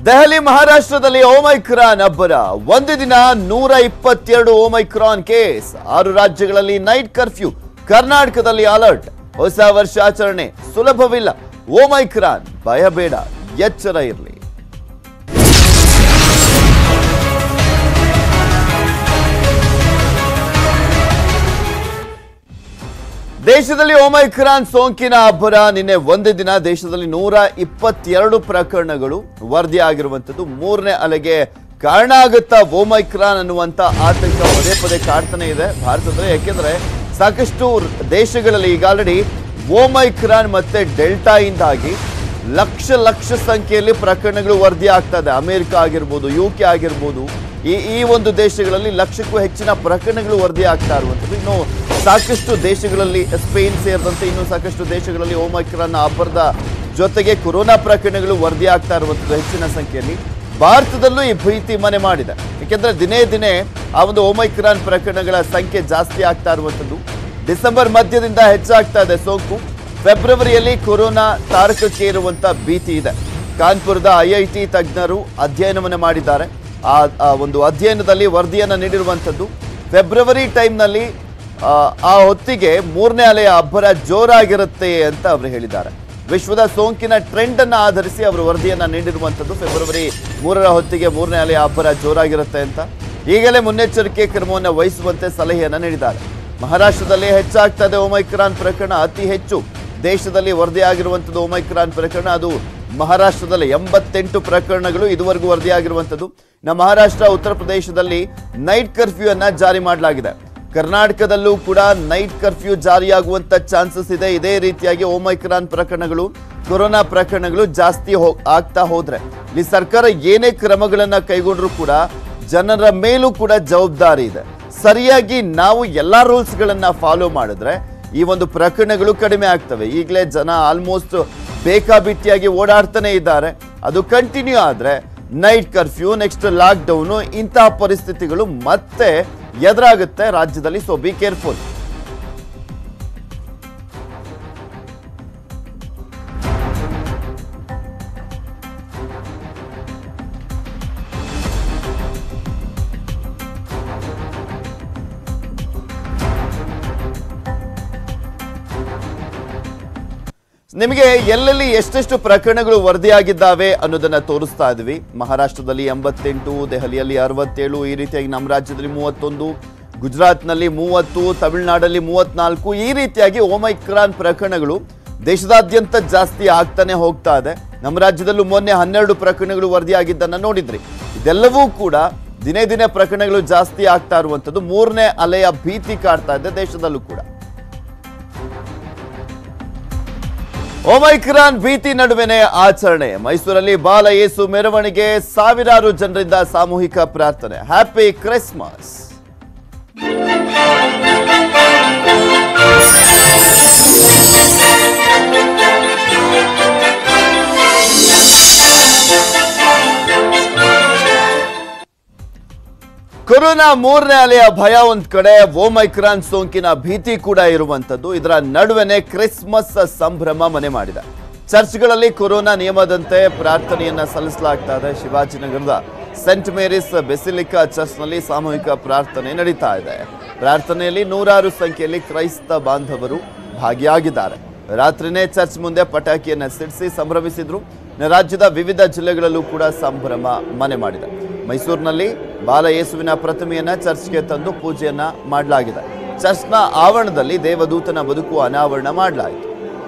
ದೆಹಲಿ ಮಹಾರಾಷ್ಟ್ರದಲ್ಲಿ ಓಮೈಕ್ರಾನ್ ಅಬ್ಬರ ಒಂದು ದಿನ ನೂರ ಇಪ್ಪತ್ತೆರಡು ಓಮೈಕ್ರಾನ್ ಕೇಸ್ ಆರು ರಾಜ್ಯಗಳಲ್ಲಿ ನೈಟ್ ಕರ್ಫ್ಯೂ ಕರ್ನಾಟಕದಲ್ಲಿ ಅಲರ್ಟ್ ಹೊಸ ವರ್ಷಾಚರಣೆ ಸುಲಭವಿಲ್ಲ ಓಮೈಕ್ರಾನ್ ಭಯ ಬೇಡ ಎಚ್ಚರ ಇರಲಿ ದೇಶದಲ್ಲಿ ಓಮೈಕ್ರಾನ್ ಸೋಂಕಿನ ಅಬ್ಬರ ನಿನ್ನೆ ಒಂದೇ ದಿನ ದೇಶದಲ್ಲಿ ನೂರ ಇಪ್ಪತ್ತೆರಡು ಪ್ರಕರಣಗಳು ವರದಿಯಾಗಿರುವಂಥದ್ದು ಮೂರನೇ ಅಲೆಗೆ ಕಾರಣ ಆಗುತ್ತಾ ಓಮೈಕ್ರಾನ್ ಅನ್ನುವಂಥ ಆತಂಕ ಪದೇ ಪದೇ ಕಾಡ್ತಾನೆ ಇದೆ ಭಾರತದಲ್ಲಿ ಯಾಕೆಂದ್ರೆ ಸಾಕಷ್ಟು ದೇಶಗಳಲ್ಲಿ ಈಗ ಆಲ್ರೆಡಿ ಓಮೈಕ್ರಾನ್ ಮತ್ತೆ ಡೆಲ್ಟಾ ಇಂದಾಗಿ ಲಕ್ಷ ಲಕ್ಷ ಸಂಖ್ಯೆಯಲ್ಲಿ ಪ್ರಕರಣಗಳು ವರದಿ ಆಗ್ತಾ ಇದೆ ಅಮೆರಿಕ ಆಗಿರ್ಬೋದು ಯು ಕೆ ಆಗಿರ್ಬೋದು ಈ ಈ ಒಂದು ದೇಶಗಳಲ್ಲಿ ಲಕ್ಷಕ್ಕೂ ಹೆಚ್ಚಿನ ಪ್ರಕರಣಗಳು ವರದಿ ಆಗ್ತಾ ಇರುವಂಥದ್ದು ಇನ್ನು ಸಾಕಷ್ಟು ದೇಶಗಳಲ್ಲಿ ಸ್ಪೇನ್ ಸೇರಿದಂತೆ ಇನ್ನು ಸಾಕಷ್ಟು ದೇಶಗಳಲ್ಲಿ ಓಮೈಕ್ರಾನ್ ಅಬ್ಬರದ ಜೊತೆಗೆ ಕೊರೋನಾ ಪ್ರಕರಣಗಳು ವರದಿ ಆಗ್ತಾ ಇರುವಂಥದ್ದು ಹೆಚ್ಚಿನ ಸಂಖ್ಯೆಯಲ್ಲಿ ಭಾರತದಲ್ಲೂ ಈ ಭೀತಿ ಮನೆ ಮಾಡಿದೆ ಯಾಕೆಂದ್ರೆ ದಿನೇ ದಿನೇ ಆ ಒಂದು ಓಮೈಕ್ರಾನ್ ಪ್ರಕರಣಗಳ ಸಂಖ್ಯೆ ಜಾಸ್ತಿ ಆಗ್ತಾ ಇರುವಂಥದ್ದು ಡಿಸೆಂಬರ್ ಮಧ್ಯದಿಂದ ಹೆಚ್ಚಾಗ್ತಾ ಇದೆ ಸೋಂಕು ಫೆಬ್ರವರಿಯಲ್ಲಿ ಕೊರೋನಾ ತಾರಕಕ್ಕೆ ಇರುವಂತ ಭೀತಿ ಇದೆ ಕಾನ್ಪುರದ ಐಐಟಿ ತಜ್ಞರು ಅಧ್ಯಯನವನ್ನು ಮಾಡಿದ್ದಾರೆ ಆ ಆ ಒಂದು ಅಧ್ಯಯನದಲ್ಲಿ ವರದಿಯನ್ನು ನೀಡಿರುವಂಥದ್ದು ಫೆಬ್ರವರಿ ಟೈಮ್ನಲ್ಲಿ ಆ, ಆ ಹೊತ್ತಿಗೆ ಮೂರನೇ ಅಲೆಯ ಅಬ್ಬರ ಜೋರಾಗಿರುತ್ತೆ ಅಂತ ಅವರು ಹೇಳಿದ್ದಾರೆ ವಿಶ್ವದ ಸೋಂಕಿನ ಟ್ರೆಂಡ್ ಅನ್ನ ಆಧರಿಸಿ ಅವರು ವರದಿಯನ್ನ ನೀಡಿರುವಂಥದ್ದು ಫೆಬ್ರವರಿ ಮೂರರ ಹೊತ್ತಿಗೆ ಮೂರನೇ ಅಲೆಯ ಅಬ್ಬರ ಜೋರಾಗಿರುತ್ತೆ ಅಂತ ಈಗಲೇ ಮುನ್ನೆಚ್ಚರಿಕೆ ಕ್ರಮವನ್ನು ವಹಿಸುವಂತೆ ಸಲಹೆಯನ್ನ ನೀಡಿದ್ದಾರೆ ಮಹಾರಾಷ್ಟ್ರದಲ್ಲಿ ಹೆಚ್ಚಾಗ್ತಾ ಇದೆ ಓಮೈಕ್ರಾನ್ ಪ್ರಕರಣ ಅತಿ ಹೆಚ್ಚು ದೇಶದಲ್ಲಿ ವರದಿಯಾಗಿರುವಂಥದ್ದು ಓಮೈಕ್ರಾನ್ ಪ್ರಕರಣ ಅದು ಮಹಾರಾಷ್ಟ್ರದಲ್ಲಿ ಎಂಬತ್ತೆಂಟು ಪ್ರಕರಣಗಳು ಇದುವರೆಗೂ ವರದಿಯಾಗಿರುವಂಥದ್ದು ನಮ್ಮ ಮಹಾರಾಷ್ಟ್ರ ಉತ್ತರ ಪ್ರದೇಶದಲ್ಲಿ ನೈಟ್ ಕರ್ಫ್ಯೂ ಅನ್ನ ಜಾರಿ ಮಾಡಲಾಗಿದೆ ಕರ್ನಾಟಕದಲ್ಲೂ ಕೂಡ ನೈಟ್ ಕರ್ಫ್ಯೂ ಜಾರಿಯಾಗುವಂತ ಚಾನ್ಸಸ್ ಇದೆ ಇದೇ ರೀತಿಯಾಗಿ ಓಮೈಕ್ರಾನ್ ಪ್ರಕರಣಗಳು ಕೊರೋನಾ ಪ್ರಕರಣಗಳು ಜಾಸ್ತಿ ಹೋ ಆಗ್ತಾ ಹೋದ್ರೆ ಇಲ್ಲಿ ಸರ್ಕಾರ ಏನೇ ಕ್ರಮಗಳನ್ನ ಕೈಗೊಂಡ್ರು ಕೂಡ ಜನರ ಮೇಲೂ ಕೂಡ ಜವಾಬ್ದಾರಿ ಇದೆ ಸರಿಯಾಗಿ ನಾವು ಎಲ್ಲಾ ರೂಲ್ಸ್ ಗಳನ್ನ ಫಾಲೋ ಮಾಡಿದ್ರೆ ಈ ಒಂದು ಪ್ರಕರಣಗಳು ಕಡಿಮೆ ಆಗ್ತವೆ ಈಗಲೇ ಜನ ಆಲ್ಮೋಸ್ಟ್ ಬೇಕಾಬಿಟ್ಟಿಯಾಗಿ ಓಡಾಡ್ತಾನೆ ಇದ್ದಾರೆ ಅದು ಕಂಟಿನ್ಯೂ ಆದ್ರೆ night curfew next lockdown ಇಂತಹ ಪರಿಸ್ಥಿತಿಗಳು ಮತ್ತೆ ಎದುರಾಗುತ್ತೆ ರಾಜ್ಯದಲ್ಲಿ ಸೊ ಬಿ ಕೇರ್ಫುಲ್ ನಿಮಗೆ ಎಲ್ಲೆಲ್ಲಿ ಎಷ್ಟೆಷ್ಟು ಪ್ರಕರಣಗಳು ವರದಿಯಾಗಿದ್ದಾವೆ ಅನ್ನೋದನ್ನ ತೋರಿಸ್ತಾ ಇದ್ವಿ ಮಹಾರಾಷ್ಟ್ರದಲ್ಲಿ ಎಂಬತ್ತೆಂಟು ದೆಹಲಿಯಲ್ಲಿ ಅರವತ್ತೇಳು ಈ ರೀತಿಯಾಗಿ ನಮ್ಮ ರಾಜ್ಯದಲ್ಲಿ ಮೂವತ್ತೊಂದು ಗುಜರಾತ್ನಲ್ಲಿ ಮೂವತ್ತು ತಮಿಳುನಾಡಲ್ಲಿ ಮೂವತ್ನಾಲ್ಕು ಈ ರೀತಿಯಾಗಿ ಓಮೈಕ್ರಾನ್ ಪ್ರಕರಣಗಳು ದೇಶದಾದ್ಯಂತ ಜಾಸ್ತಿ ಆಗ್ತಾನೆ ಹೋಗ್ತಾ ಇದೆ ನಮ್ಮ ರಾಜ್ಯದಲ್ಲೂ ಮೊನ್ನೆ ಹನ್ನೆರಡು ಪ್ರಕರಣಗಳು ವರದಿಯಾಗಿದ್ದನ್ನ ನೋಡಿದ್ರಿ ಇದೆಲ್ಲವೂ ಕೂಡ ದಿನೇ ದಿನೇ ಪ್ರಕರಣಗಳು ಜಾಸ್ತಿ ಆಗ್ತಾ ಇರುವಂಥದ್ದು ಮೂರನೇ ಅಲೆಯ ಭೀತಿ ಕಾಡ್ತಾ ಇದೆ ದೇಶದಲ್ಲೂ ಕೂಡ ಓಮೈಕ್ರಾನ್ ಭೀತಿ ನಡುವೆನೆ ಆಚರಣೆ ಮೈಸೂರಲ್ಲಿ ಬಾಲ ಯೇಸು ಮೆರವಣಿಗೆ ಸಾವಿರಾರು ಜನರಿಂದ ಸಾಮೂಹಿಕ ಪ್ರಾರ್ಥನೆ ಹ್ಯಾಪಿ ಕ್ರಿಸ್ಮಸ್ ಕೊರೋನಾ ಮೂರನೇ ಅಲೆಯ ಭಯ ಒಂದ್ ಕಡೆ ಓಮೈಕ್ರಾನ್ ಸೋಂಕಿನ ಭೀತಿ ಕೂಡ ಇರುವಂತದ್ದು ಇದರ ನಡುವೆನೆ ಕ್ರಿಸ್ಮಸ್ ಸಂಭ್ರಮ ಮನೆ ಮಾಡಿದೆ ಚರ್ಚ್ಗಳಲ್ಲಿ ಕೊರೋನಾ ನಿಯಮದಂತೆ ಪ್ರಾರ್ಥನೆಯನ್ನ ಸಲ್ಲಿಸಲಾಗ್ತಾ ಇದೆ ಶಿವಾಜಿನಗರದ ಸೆಂಟ್ ಮೇರಿಸ್ ಬೆಸಿಲಿಕಾ ಚರ್ಚ್ನಲ್ಲಿ ಸಾಮೂಹಿಕ ಪ್ರಾರ್ಥನೆ ನಡೀತಾ ಇದೆ ಪ್ರಾರ್ಥನೆಯಲ್ಲಿ ನೂರಾರು ಸಂಖ್ಯೆಯಲ್ಲಿ ಕ್ರೈಸ್ತ ಬಾಂಧವರು ಭಾಗಿಯಾಗಿದ್ದಾರೆ ರಾತ್ರಿನೇ ಚರ್ಚ್ ಮುಂದೆ ಪಟಾಕಿಯನ್ನ ಸಿಡಿಸಿ ಸಂಭ್ರಮಿಸಿದ್ರು ರಾಜ್ಯದ ವಿವಿಧ ಜಿಲ್ಲೆಗಳಲ್ಲೂ ಕೂಡ ಸಂಭ್ರಮ ಮನೆ ಮಾಡಿದೆ ಮೈಸೂರಿನಲ್ಲಿ ಬಾಲ ಯೇಸುವಿನ ಪ್ರತಿಮೆಯನ್ನ ಚರ್ಚ್ಗೆ ತಂದು ಪೂಜೆಯನ್ನ ಮಾಡಲಾಗಿದೆ ಚರ್ಚ್ನ ಆವರಣದಲ್ಲಿ ದೇವದೂತನ ಬದುಕು ಅನಾವರಣ ಮಾಡಲಾಯಿತು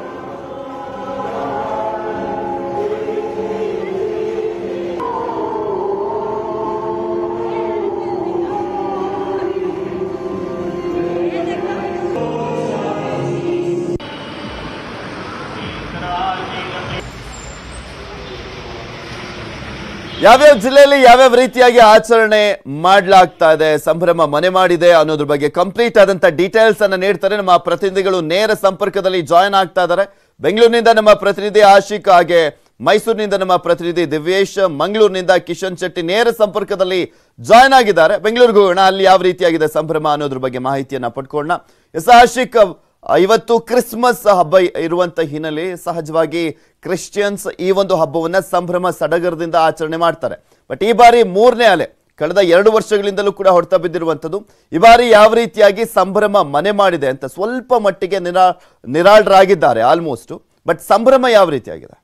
ಯಾವ್ಯಾವ ಜಿಲ್ಲೆಯಲ್ಲಿ ಯಾವ್ಯಾವ ರೀತಿಯಾಗಿ ಆಚರಣೆ ಮಾಡ್ಲಾಗ್ತಾ ಇದೆ ಸಂಭ್ರಮ ಮನೆ ಮಾಡಿದೆ ಅನ್ನೋದ್ರ ಬಗ್ಗೆ ಕಂಪ್ಲೀಟ್ ಆದಂತ ಡೀಟೇಲ್ಸ್ ಅನ್ನ ನೀಡ್ತಾರೆ ನಮ್ಮ ಪ್ರತಿನಿಧಿಗಳು ನೇರ ಸಂಪರ್ಕದಲ್ಲಿ ಜಾಯ್ನ್ ಆಗ್ತಾ ಇದ್ದಾರೆ ಬೆಂಗಳೂರಿನಿಂದ ನಮ್ಮ ಪ್ರತಿನಿಧಿ ಆಶಿಕ್ ಹಾಗೆ ಮೈಸೂರಿನಿಂದ ನಮ್ಮ ಪ್ರತಿನಿಧಿ ದಿವ್ಯೇಶ್ ಮಂಗಳೂರಿನಿಂದ ಕಿಶನ್ ಶೆಟ್ಟಿ ನೇರ ಸಂಪರ್ಕದಲ್ಲಿ ಜಾಯ್ನ್ ಆಗಿದ್ದಾರೆ ಬೆಂಗಳೂರಿಗೆ ಹೋಗೋಣ ಅಲ್ಲಿ ಯಾವ ರೀತಿಯಾಗಿದೆ ಸಂಭ್ರಮ ಅನ್ನೋದ್ರ ಬಗ್ಗೆ ಮಾಹಿತಿಯನ್ನ ಪಡ್ಕೊಳ್ಳೋಣ ಎಸ್ ಆಶಿಕ್ ಆ, ಇವತ್ತು ಕ್ರಿಸ್ಮಸ್ ಹಬ್ಬ ಇರುವಂತ ಹಿನ್ನೆಲೆ ಸಹಜವಾಗಿ ಕ್ರಿಶ್ಚಿಯನ್ಸ್ ಈ ಒಂದು ಹಬ್ಬವನ್ನ ಸಂಭ್ರಮ ಸಡಗರದಿಂದ ಆಚರಣೆ ಮಾಡ್ತಾರೆ ಬಟ್ ಈ ಬಾರಿ ಮೂರನೇ ಅಲೆ ಕಳೆದ ಎರಡು ವರ್ಷಗಳಿಂದಲೂ ಕೂಡ ಹೊಡೆತ ಬಿದ್ದಿರುವಂಥದ್ದು ಈ ಬಾರಿ ಯಾವ ರೀತಿಯಾಗಿ ಸಂಭ್ರಮ ಮನೆ ಮಾಡಿದೆ ಅಂತ ಸ್ವಲ್ಪ ಮಟ್ಟಿಗೆ ನಿರಾ ನಿರಾಳರಾಗಿದ್ದಾರೆ ಆಲ್ಮೋಸ್ಟ್ ಬಟ್ ಸಂಭ್ರಮ ಯಾವ ರೀತಿಯಾಗಿದೆ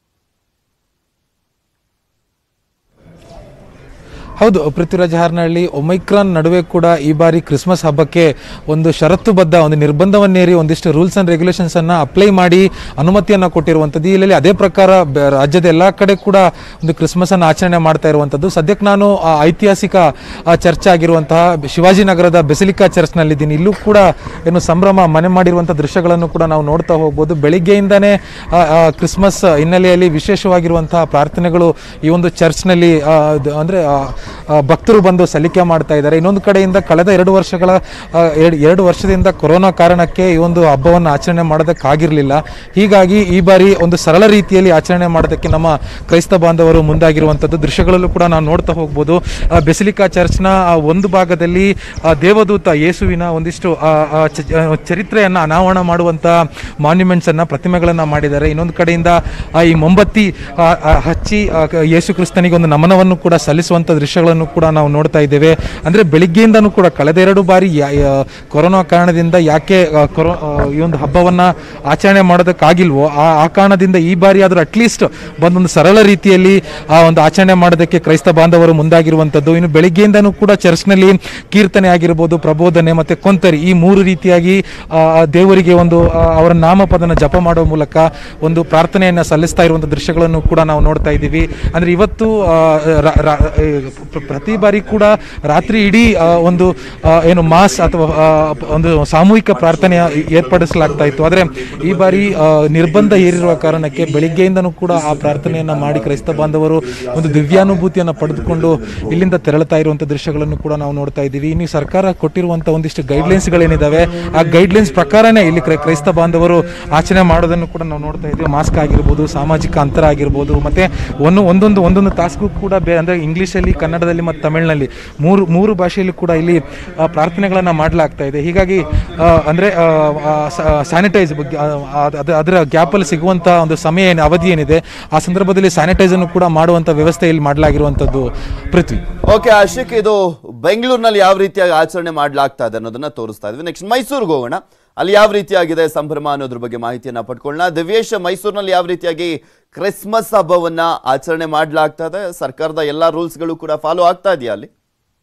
ಹೌದು ಪೃಥ್ವಿರಾಜ್ ಹಾರ್ನಹಳ್ಳಿ ಒಮೈಕ್ರಾನ್ ನಡುವೆ ಕೂಡ ಈ ಬಾರಿ ಕ್ರಿಸ್ಮಸ್ ಹಬ್ಬಕ್ಕೆ ಒಂದು ಷರತ್ತುಬದ್ಧ ಒಂದು ನಿರ್ಬಂಧವನ್ನೇರಿ ಒಂದಿಷ್ಟು ರೂಲ್ಸ್ ಅಂಡ್ ರೆಗ್ಯುಲೇಷನ್ಸ್ ಅನ್ನ ಅಪ್ಲೈ ಮಾಡಿ ಅನುಮತಿಯನ್ನ ಕೊಟ್ಟಿರುವಂಥದ್ದು ಇಲ್ಲಿ ಅದೇ ಪ್ರಕಾರ ಬ- ರಾಜ್ಯದ ಎಲ್ಲಾ ಕಡೆ ಕೂಡ ಒಂದು ಕ್ರಿಸ್ಮಸ್ ಅನ್ನು ಆಚರಣೆ ಮಾಡ್ತಾ ಇರುವಂಥದ್ದು ಸದ್ಯಕ್ಕೆ ನಾನು ಆ ಐತಿಹಾಸಿಕ ಆ, ಚರ್ಚ್ ಆಗಿರುವಂತಹ ಶಿವಾಜಿನಗರದ ಬೆಸಿಲಿಕಾ ಚರ್ಚ್ನಲ್ಲಿದ್ದೀನಿ ಇಲ್ಲೂ ಕೂಡ ಏನು ಸಂಭ್ರಮ ಮನೆ ಮಾಡಿರುವಂಥ ದೃಶ್ಯಗಳನ್ನು ಕೂಡ ನಾವು ನೋಡ್ತಾ ಹೋಗ್ಬೋದು ಬೆಳಿಗ್ಗೆಯಿಂದನೇ ಆ, ಆ, ಕ್ರಿಸ್ಮಸ್ ಹಿನ್ನೆಲೆಯಲ್ಲಿ ವಿಶೇಷವಾಗಿರುವಂತಹ ಪ್ರಾರ್ಥನೆಗಳು ಈ ಒಂದು ಚರ್ಚ್ನಲ್ಲಿ ಆ, ಅದು ಅಂದ್ರೆ ಆ, ಆ, ಭಕ್ತರು ಬಂದು ಸಲ್ಲಿಕೆ ಮಾಡ್ತಾ ಇದ್ದಾರೆ ಇನ್ನೊಂದು ಕಡೆಯಿಂದ ಕಳೆದ ಎರಡು ವರ್ಷಗಳ ಆ, ಎರಡು ಎರಡು ವರ್ಷದಿಂದ ಕೊರೋನಾ ಕಾರಣಕ್ಕೆ ಈ ಒಂದು ಹಬ್ಬವನ್ನು ಆಚರಣೆ ಮಾಡೋದಕ್ಕಾಗಿರಲಿಲ್ಲ ಹೀಗಾಗಿ ಈ ಬಾರಿ ಒಂದು ಸರಳ ರೀತಿಯಲ್ಲಿ ಆಚರಣೆ ಮಾಡೋದಕ್ಕೆ ನಮ್ಮ ಕ್ರೈಸ್ತ ಬಾಂಧವರು ಮುಂದಾಗಿರುವಂಥದ್ದು ದೃಶ್ಯಗಳಲ್ಲೂ ಕೂಡ ನಾವು ನೋಡ್ತಾ ಹೋಗ್ಬೋದು ಆ, ಬೆಸಿಲಿಕಾ ಚರ್ಚ್ನ ಆ ಒಂದು ಭಾಗದಲ್ಲಿ ಆ, ದೇವದೂತ ಯೇಸುವಿನ ಒಂದಿಷ್ಟು ಆ, ಆ, ಚ- ಆ, ಚರಿತ್ರೆಯನ್ನ ಅನಾವರಣ ಮಾಡುವಂತ ಮಾನ್ಯುಮೆಂಟ್ಸ್ ಅನ್ನ ಪ್ರತಿಮೆಗಳನ್ನ ಮಾಡಿದ್ದಾರೆ ಇನ್ನೊಂದು ಕಡೆಯಿಂದ ಆ, ಈ ಮೊಂಬತ್ತಿ ಆ, ಆ, ಹಚ್ಚಿ ಆ, ಕ- ಯೇಸು ಕ್ರಿಸ್ತನಿಗೆ ಒಂದು ನಮನವನ್ನು ಕೂಡ ಸಲ್ಲಿಸುವಂತ ದೃಶ್ಯಗಳನ್ನು ಕೂಡ ನಾವು ನೋಡ್ತಾ ಇದ್ದೇವೆ ಅಂದ್ರೆ ಬೆಳಿಗ್ಗೆಯಿಂದನೂ ಕೂಡ ಕಳೆದ ಎರಡು ಬಾರಿ ಯಾ- ಯಾ- ಕೊರೋನಾ ಕಾರಣದಿಂದ ಯಾಕೆ ಆ, ಕೊರೋ ಆ, ಈ ಒಂದು ಹಬ್ಬವನ್ನ ಆಚರಣೆ ಮಾಡೋದಕ್ಕಾಗಿಲ್ವೋ ಆ ಆ ಕಾರಣದಿಂದ ಈ ಬಾರಿ ಆದ್ರೂ ಅಟ್ಲೀಸ್ಟ್ ಬಂದೊಂದು ಸರಳ ರೀತಿಯಲ್ಲಿ ಆ ಒಂದು ಆಚರಣೆ ಮಾಡೋದಕ್ಕೆ ಕ್ರೈಸ್ತ ಬಾಂಧವರು ಮುಂದಾಗಿರುವಂತದ್ದು ಇನ್ನು ಬೆಳಿಗ್ಗೆಯಿಂದನೂ ಕೂಡ ಚರ್ಚ್ನಲ್ಲಿ ಕೀರ್ತನೆ ಆಗಿರ್ಬೋದು ಪ್ರಬೋಧನೆ ಮತ್ತೆ ಕೊಂತರಿ ಈ ಮೂರು ರೀತಿಯಾಗಿ ಆ, ಆ ದೇವರಿಗೆ ಒಂದು ಆ, ಅವರ ನಾಮಪದನ ಜಪ ಮಾಡುವ ಮೂಲಕ ಒಂದು ಪ್ರಾರ್ಥನೆಯನ್ನ ಸಲ್ಲಿಸ್ತಾ ಇರುವಂತ ದೃಶ್ಯಗಳನ್ನು ಕೂಡ ನಾವು ನೋಡ್ತಾ ಇದ್ದೀವಿ ಅಂದ್ರೆ ಇವತ್ತು ಆ, ರ- ರ- ಏ, ಪ್ರ- ಪ್ರತಿ ಬಾರಿ ಕೂಡ ರಾತ್ರಿ ಇಡೀ ಆ, ಒಂದು ಆ, ಏನು ಮಾಸ್ ಅಥವಾ ಆ, ಒಂದು ಸಾಮೂಹಿಕ ಪ್ರಾರ್ಥನೆಯ ಏರ್ಪಡಿಸಲಾಗ್ತಾ ಇತ್ತು ಆದರೆ ಈ ಬಾರಿ ಆ, ನಿರ್ಬಂಧ ಹೇರಿರುವ ಕಾರಣಕ್ಕೆ ಬೆಳಿಗ್ಗೆಯಿಂದನೂ ಕೂಡ ಆ ಪ್ರಾರ್ಥನೆಯನ್ನ ಮಾಡಿ ಕ್ರೈಸ್ತ ಬಾಂಧವರು ಒಂದು ದಿವ್ಯಾನುಭೂತಿಯನ್ನ ಪಡೆದುಕೊಂಡು ಇಲ್ಲಿಂದ ತೆರಳುತ್ತಾ ಇರುವಂತ ದೃಶ್ಯಗಳನ್ನು ಕೂಡ ನಾವು ನೋಡ್ತಾ ಇದ್ದೀವಿ ಇನ್ನು ಸರ್ಕಾರ ಕೊಟ್ಟಿರುವಂತ ಒಂದಿಷ್ಟು ಗೈಡ್ಲೈನ್ಸ್ ಗಳೇನಿದಾವೆ ಆ ಗೈಡ್ಲೈನ್ಸ್ ಪ್ರಕಾರನೇ ಇಲ್ಲಿ ಕ್ರೈ- ಕ್ರೈಸ್ತ ಬಾಂಧವರು ಆಚರಣೆ ಮಾಡೋದನ್ನು ಕೂಡ ನಾವು ನೋಡ್ತಾ ಇದ್ದೀವಿ ಮಾಸ್ಕ್ ಆಗಿರ್ಬೋದು ಸಾಮಾಜಿಕ ಅಂತರ ಆಗಿರ್ಬೋದು ಮತ್ತೆ ಒಂದು ಒಂದೊಂದು ಒಂದೊಂದು ಟಾಸ್ಕು ಕೂಡ ಬೇ ಅಂದ್ರೆ ಇಂಗ್ಲಿಷಲ್ಲಿ ಕನ್ನಡದಲ್ಲಿ ಮತ್ತು ತಮಿಳಿನಲ್ಲಿ ಮೂರು ಮೂರು ಭಾಷೆಯಲ್ಲಿ ಕೂಡ ಇಲ್ಲಿ ಆ, ಪ್ರಾರ್ಥನೆಗಳನ್ನ ಮಾಡಲಾಗ್ತಾ ಇದೆ ಹೀಗಾಗಿ ಆ, ಅಂದ್ರೆ ಸ್ಯಾನಿಟೈಸ್ ಬಗ್ಗೆ ಆ, ಅದ್- ಅದ್- ಅದರ ಗ್ಯಾಪಲ್ಲಿ ಸಿಗುವಂತ ಒಂದು ಸಮಯ ಏನು ಅವಧಿ ಏನಿದೆ ಆ ಸಂದರ್ಭದಲ್ಲಿ ಸ್ಯಾನಿಟೈಸ್ ಅನ್ನು ಕೂಡ ಮಾಡುವಂತ ವ್ಯವಸ್ಥೆ ಇಲ್ಲಿ ಮಾಡಲಾಗಿರುವಂತದ್ದು ಪೃಥ್ವಿ ಓಕೆ ಅಶಿಕ್ ಇದು ಬೆಂಗಳೂರಿನಲ್ಲಿ ಯಾವ ರೀತಿಯಾಗಿ ಆಚರಣೆ ಮಾಡಲಾಗ್ತಾ ಇದೆ ಅನ್ನೋದನ್ನ ತೋರಿಸ್ತಾ ಇದ್ವಿ ನೆಕ್ಸ್ಟ್ ಮೈಸೂರಿಗೆ ಹೋಗೋಣ ಅಲ್ಲಿ ಯಾವ ರೀತಿಯಾಗಿದೆ ಸಂಭ್ರಮ ಅನ್ನೋದ್ರ ಬಗ್ಗೆ ಮಾಹಿತಿಯನ್ನ ಪಡ್ಕೊಳ್ಳೋಣ ದಿವ್ಯೇಶ್ ಮೈಸೂರಿನಲ್ಲಿ ಯಾವ ರೀತಿಯಾಗಿ ಕ್ರಿಸ್ಮಸ್ ಹಬ್ಬವನ್ನ ಆಚರಣೆ ಮಾಡಲಾಗ್ತಾ ಇದೆ ಸರ್ಕಾರದ ಎಲ್ಲಾ ರೂಲ್ಸ್ಗಳು ಕೂಡ ಫಾಲೋ ಆಗ್ತಾ ಇದೆಯಾ ಅಲ್ಲಿ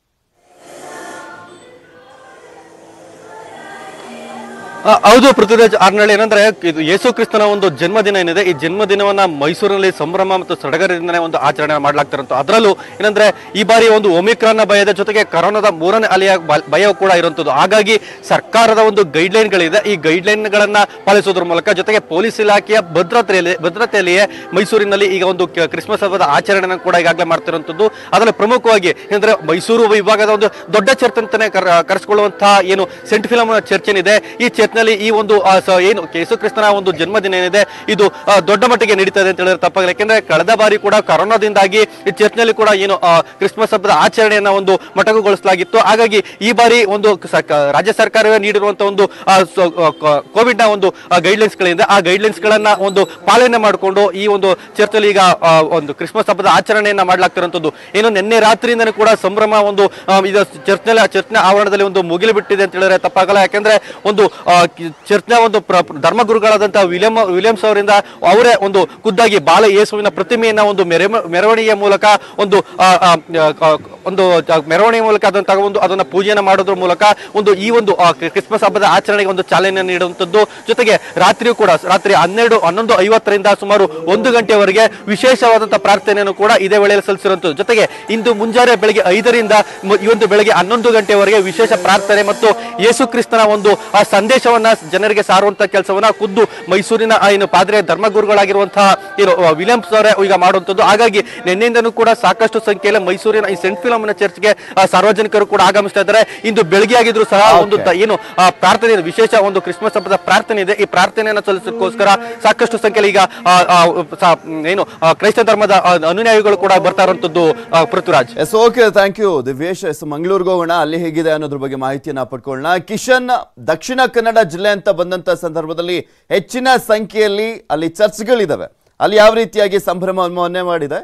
ಆ, ಹೌದು ಪೃಥ್ವಿರಾಜ್ ಆರ್ನಳ್ಳಿ ಏನಂದ್ರೆ ಇದು ಯೇಸು ಕ್ರಿಸ್ತನ ಒಂದು ಜನ್ಮದಿನ ಏನಿದೆ ಈ ಜನ್ಮದಿನವನ್ನ ಮೈಸೂರಿನಲ್ಲಿ ಸಂಭ್ರಮ ಮತ್ತು ಸಡಗರದಿಂದನೇ ಒಂದು ಆಚರಣೆ ಮಾಡ್ಲಾಗ್ತಿರಂತ ಅದರಲ್ಲೂ ಏನಂದ್ರೆ ಈ ಬಾರಿ ಒಂದು ಒಮಿಕ್ರಾನ್ ಭಯದ ಜೊತೆಗೆ ಕರೋನಾದ ಮೂರನೇ ಅಲೆಯ ಬ- ಭಯ ಕೂಡ ಇರುವಂತದ್ದು ಹಾಗಾಗಿ ಸರ್ಕಾರದ ಒಂದು ಗೈಡ್ ಲೈನ್ಗಳಿದೆ ಈ ಗೈಡ್ ಲೈನ್ಗಳನ್ನ ಪಾಲಿಸೋದ್ರ ಮೂಲಕ ಜೊತೆಗೆ ಪೊಲೀಸ್ ಇಲಾಖೆಯ ಭದ್ರತೆಯಲ್ಲಿ ಭದ್ರತೆಯಲ್ಲಿಯೇ ಮೈಸೂರಿನಲ್ಲಿ ಈಗ ಒಂದು ಕ- ಕ್ರಿಸ್ಮಸ್ ಹಬ್ಬದ ಆಚರಣೆನ ಕೂಡ ಈಗಾಗಲೇ ಮಾಡ್ತಿರುವಂತದ್ದು ಅದರಲ್ಲಿ ಪ್ರಮುಖವಾಗಿ ಏನಂದ್ರೆ ಮೈಸೂರು ವಿಭಾಗದ ಒಂದು ದೊಡ್ಡ ಚರ್ಚ್ ಅಂತಾನೆ ಕರ- ಕರೆಸ್ಕೊಳ್ಳುವಂತಹ ಏನು ಸೆಂಟ್ ಫಿಲಮ್ ಚರ್ಚ್ ಏನಿದೆ ಈ ಚರ್ಚ್ನಲ್ಲಿ ಈ ಒಂದು ಆ, ಸ- ಏನು ಯೇಸು ಕ್ರಿಸ್ತನ ಒಂದು ಜನ್ಮದಿನ ಏನಿದೆ ಇದು ಆ, ದೊಡ್ಡ ಮಟ್ಟಿಗೆ ನಡೀತದೆ ಅಂತ ಹೇಳಿದ್ರೆ ತಪ್ಪಾಗಲ್ಲ ಯಾಕೆಂದ್ರೆ ಕಳೆದ ಬಾರಿ ಕೂಡ ಕೊರೋನಾದಿಂದಾಗಿ ಈ ಚರ್ಚ್ನಲ್ಲಿ ಕೂಡ ಏನು ಆ, ಕ್ರಿಸ್ಮಸ್ ಹಬ್ಬದ ಆಚರಣೆಯನ್ನ ಒಂದು ಮೊಟಕುಗೊಳಿಸಲಾಗಿತ್ತು ಹಾಗಾಗಿ ಈ ಬಾರಿ ಒಂದು ಸಕ- ರಾಜ್ಯ ಸರ್ಕಾರವೇ ನೀಡಿರುವಂತಹ ಒಂದು ಕೋವಿಡ್ ನ ಒಂದು ಗೈಡ್ಲೈನ್ಸ್ ಗಳಿಂದ ಆ ಗೈಡ್ಲೈನ್ಸ್ ಗಳನ್ನ ಒಂದು ಪಾಲನೆ ಮಾಡಿಕೊಂಡು ಈ ಒಂದು ಚರ್ಚಲ್ಲಿ ಈಗ ಆ, ಒಂದು ಕ್ರಿಸ್ಮಸ್ ಹಬ್ಬದ ಆಚರಣೆಯನ್ನ ಮಾಡ್ಲಾಗ್ತಿರುವಂತದ್ದು ಏನು ನಿನ್ನೆ ರಾತ್ರಿಯಿಂದನೂ ಕೂಡ ಸಂಭ್ರಮ ಒಂದು ಆ, ಇದು ಚರ್ಚ್ನಲ್ಲಿ ಚರ್ಚ್ನ ಆವರಣದಲ್ಲಿ ಒಂದು ಮುಗಿಲು ಬಿಟ್ಟಿದೆ ಅಂತ ಹೇಳಿದ್ರೆ ತಪ್ಪಾಗಲ್ಲ ಯಾಕೆಂದ್ರೆ ಒಂದು ಆ, ಕಿ- ಚರ್ಚ್ನ ಒಂದು ಪ್ರ- ಪ್ರ- ಧರ್ಮಗುರುಗಳಾದಂತಹ ವಿಲಿಯಂ ವಿಲಿಯಮ್ಸ್ ಅವರಿಂದ ಅವರೇ ಒಂದು ಖುದ್ದಾಗಿ ಬಾಲ ಯೇಸುವಿನ ಪ್ರತಿಮೆಯನ್ನ ಒಂದು ಮೆರೆ ಮೆರವಣಿಗೆಯ ಮೂಲಕ ಒಂದು ಆ, ಆ, ಆ, ಒಂದು ಜ- ಮೆರವಣಿಗೆ ಮೂಲಕ ಅದನ್ನ ತಗೊಂಡು ಅದನ್ನ ಪೂಜೆಯನ್ನ ಮಾಡೋದ್ರ ಮೂಲಕ ಒಂದು ಈ ಒಂದು ಆ, ಕ್ರಿ- ಕ್ರಿಸ್ಮಸ್ ಹಬ್ಬದ ಆಚರಣೆಗೆ ಒಂದು ಚಾಲನೆ ನೀಡುವಂತದ್ದು ಜೊತೆಗೆ ರಾತ್ರಿಯೂ ಕೂಡ ರಾತ್ರಿ ಹನ್ನೆರಡು ಹನ್ನೊಂದು ಐವತ್ತರಿಂದ ಸುಮಾರು ಒಂದು ಗಂಟೆವರೆಗೆ ವಿಶೇಷವಾದಂತಹ ಪ್ರಾರ್ಥನೆಯನ್ನು ಕೂಡ ಇದೇ ವೇಳೆಯಲ್ಲಿ ಸಲ್ಲಿಸಿರುವಂತದ್ದು ಜೊತೆಗೆ ಇಂದು ಮುಂಜಾನೆ ಬೆಳಗ್ಗೆ ಐದರಿಂದ ಮು- ಈ ಒಂದು ಬೆಳಗ್ಗೆ ಹನ್ನೊಂದು ಗಂಟೆವರೆಗೆ ವಿಶೇಷ ಪ್ರಾರ್ಥನೆ ಮತ್ತು ಯೇಸು ಕ್ರಿಸ್ತನ ಒಂದು ಆ ಸಂದೇಶವನ್ನ ಜನರಿಗೆ ಸಾರುವಂತ ಕೆಲಸವನ್ನ ಖುದ್ದು ಮೈಸೂರಿನ ಆ ಏನು ಪಾದ್ರೆ ಧರ್ಮಗುರುಗಳಾಗಿರುವಂತಹ ಏನು ಆ, ವಿಲಿಯಮ್ಸ್ ಅವರೇ ಈಗ ಮಾಡುವಂತದ್ದು ಹಾಗಾಗಿ ನಿನ್ನೆಯಿಂದನೂ ಕೂಡ ಸಾಕಷ್ಟು ಸಂಖ್ಯೆಯಲ್ಲಿ ಮೈಸೂರಿನ ಈ ಸೆಂಟ್ ಫಿಲಮ್ನ ಚರ್ಚ್ಗೆ ಆ, ಸಾರ್ವಜನಿಕರು ಕೂಡ ಆಗಮಿಸ್ತಾ ಇದ್ದಾರೆ ಇಂದು ಬೆಳಗ್ಗೆ ಆಗಿದ್ರು ಸಹ ಒಂದು ತ- ಏನು ಆ, ಪ್ರಾರ್ಥನೆ ಇದೆ ವಿಶೇಷ ಒಂದು ಕ್ರಿಸ್ಮಸ್ ಹಬ್ಬದ ಪ್ರಾರ್ಥನೆ ಇದೆ ಈ ಪ್ರಾರ್ಥನೆಯನ್ನು ಸಲ್ಲಿಸೋದಕ್ಕೋಸ್ಕರ ಸಾಕಷ್ಟು ಸಂಖ್ಯೆಯಲ್ಲಿ ಈಗ ಆ, ಆ, ಸ- ಏನು ಆ, ಕ್ರೈಸ್ತ ಧರ್ಮದ ಆ, ಅನುಯಾಯಿಗಳು ಕೂಡ ಬರ್ತಾ ಇರುವಂತದ್ದು ಆ, Prithviraj yes okay thank you Divyesh yes ಮಂಗಳೂರಿಗೆ ಹೋಗೋಣ ಅಲ್ಲಿ ಹೇಗಿದೆ ಅನ್ನೋದ್ರ ಬಗ್ಗೆ ಮಾಹಿತಿಯನ್ನ ಪಡ್ಕೊಳ್ಳೋಣ ಕಿಶನ್ ದಕ್ಷಿಣ ಕನ್ನಡ ಜಿಲ್ಲೆ ಅಂತ ಬಂದಂತ ಸಂದರ್ಭದಲ್ಲಿ ಹೆಚ್ಚಿನ ಸಂಖ್ಯೆಯಲ್ಲಿ ಅಲ್ಲಿ ಚರ್ಚ್ಗಳಿದಾವೆ ಅಲ್ಲಿ ಯಾವ ರೀತಿಯಾಗಿ ಸಂಭ್ರಮವನ್ನೇ ಮಾಡಿದೆ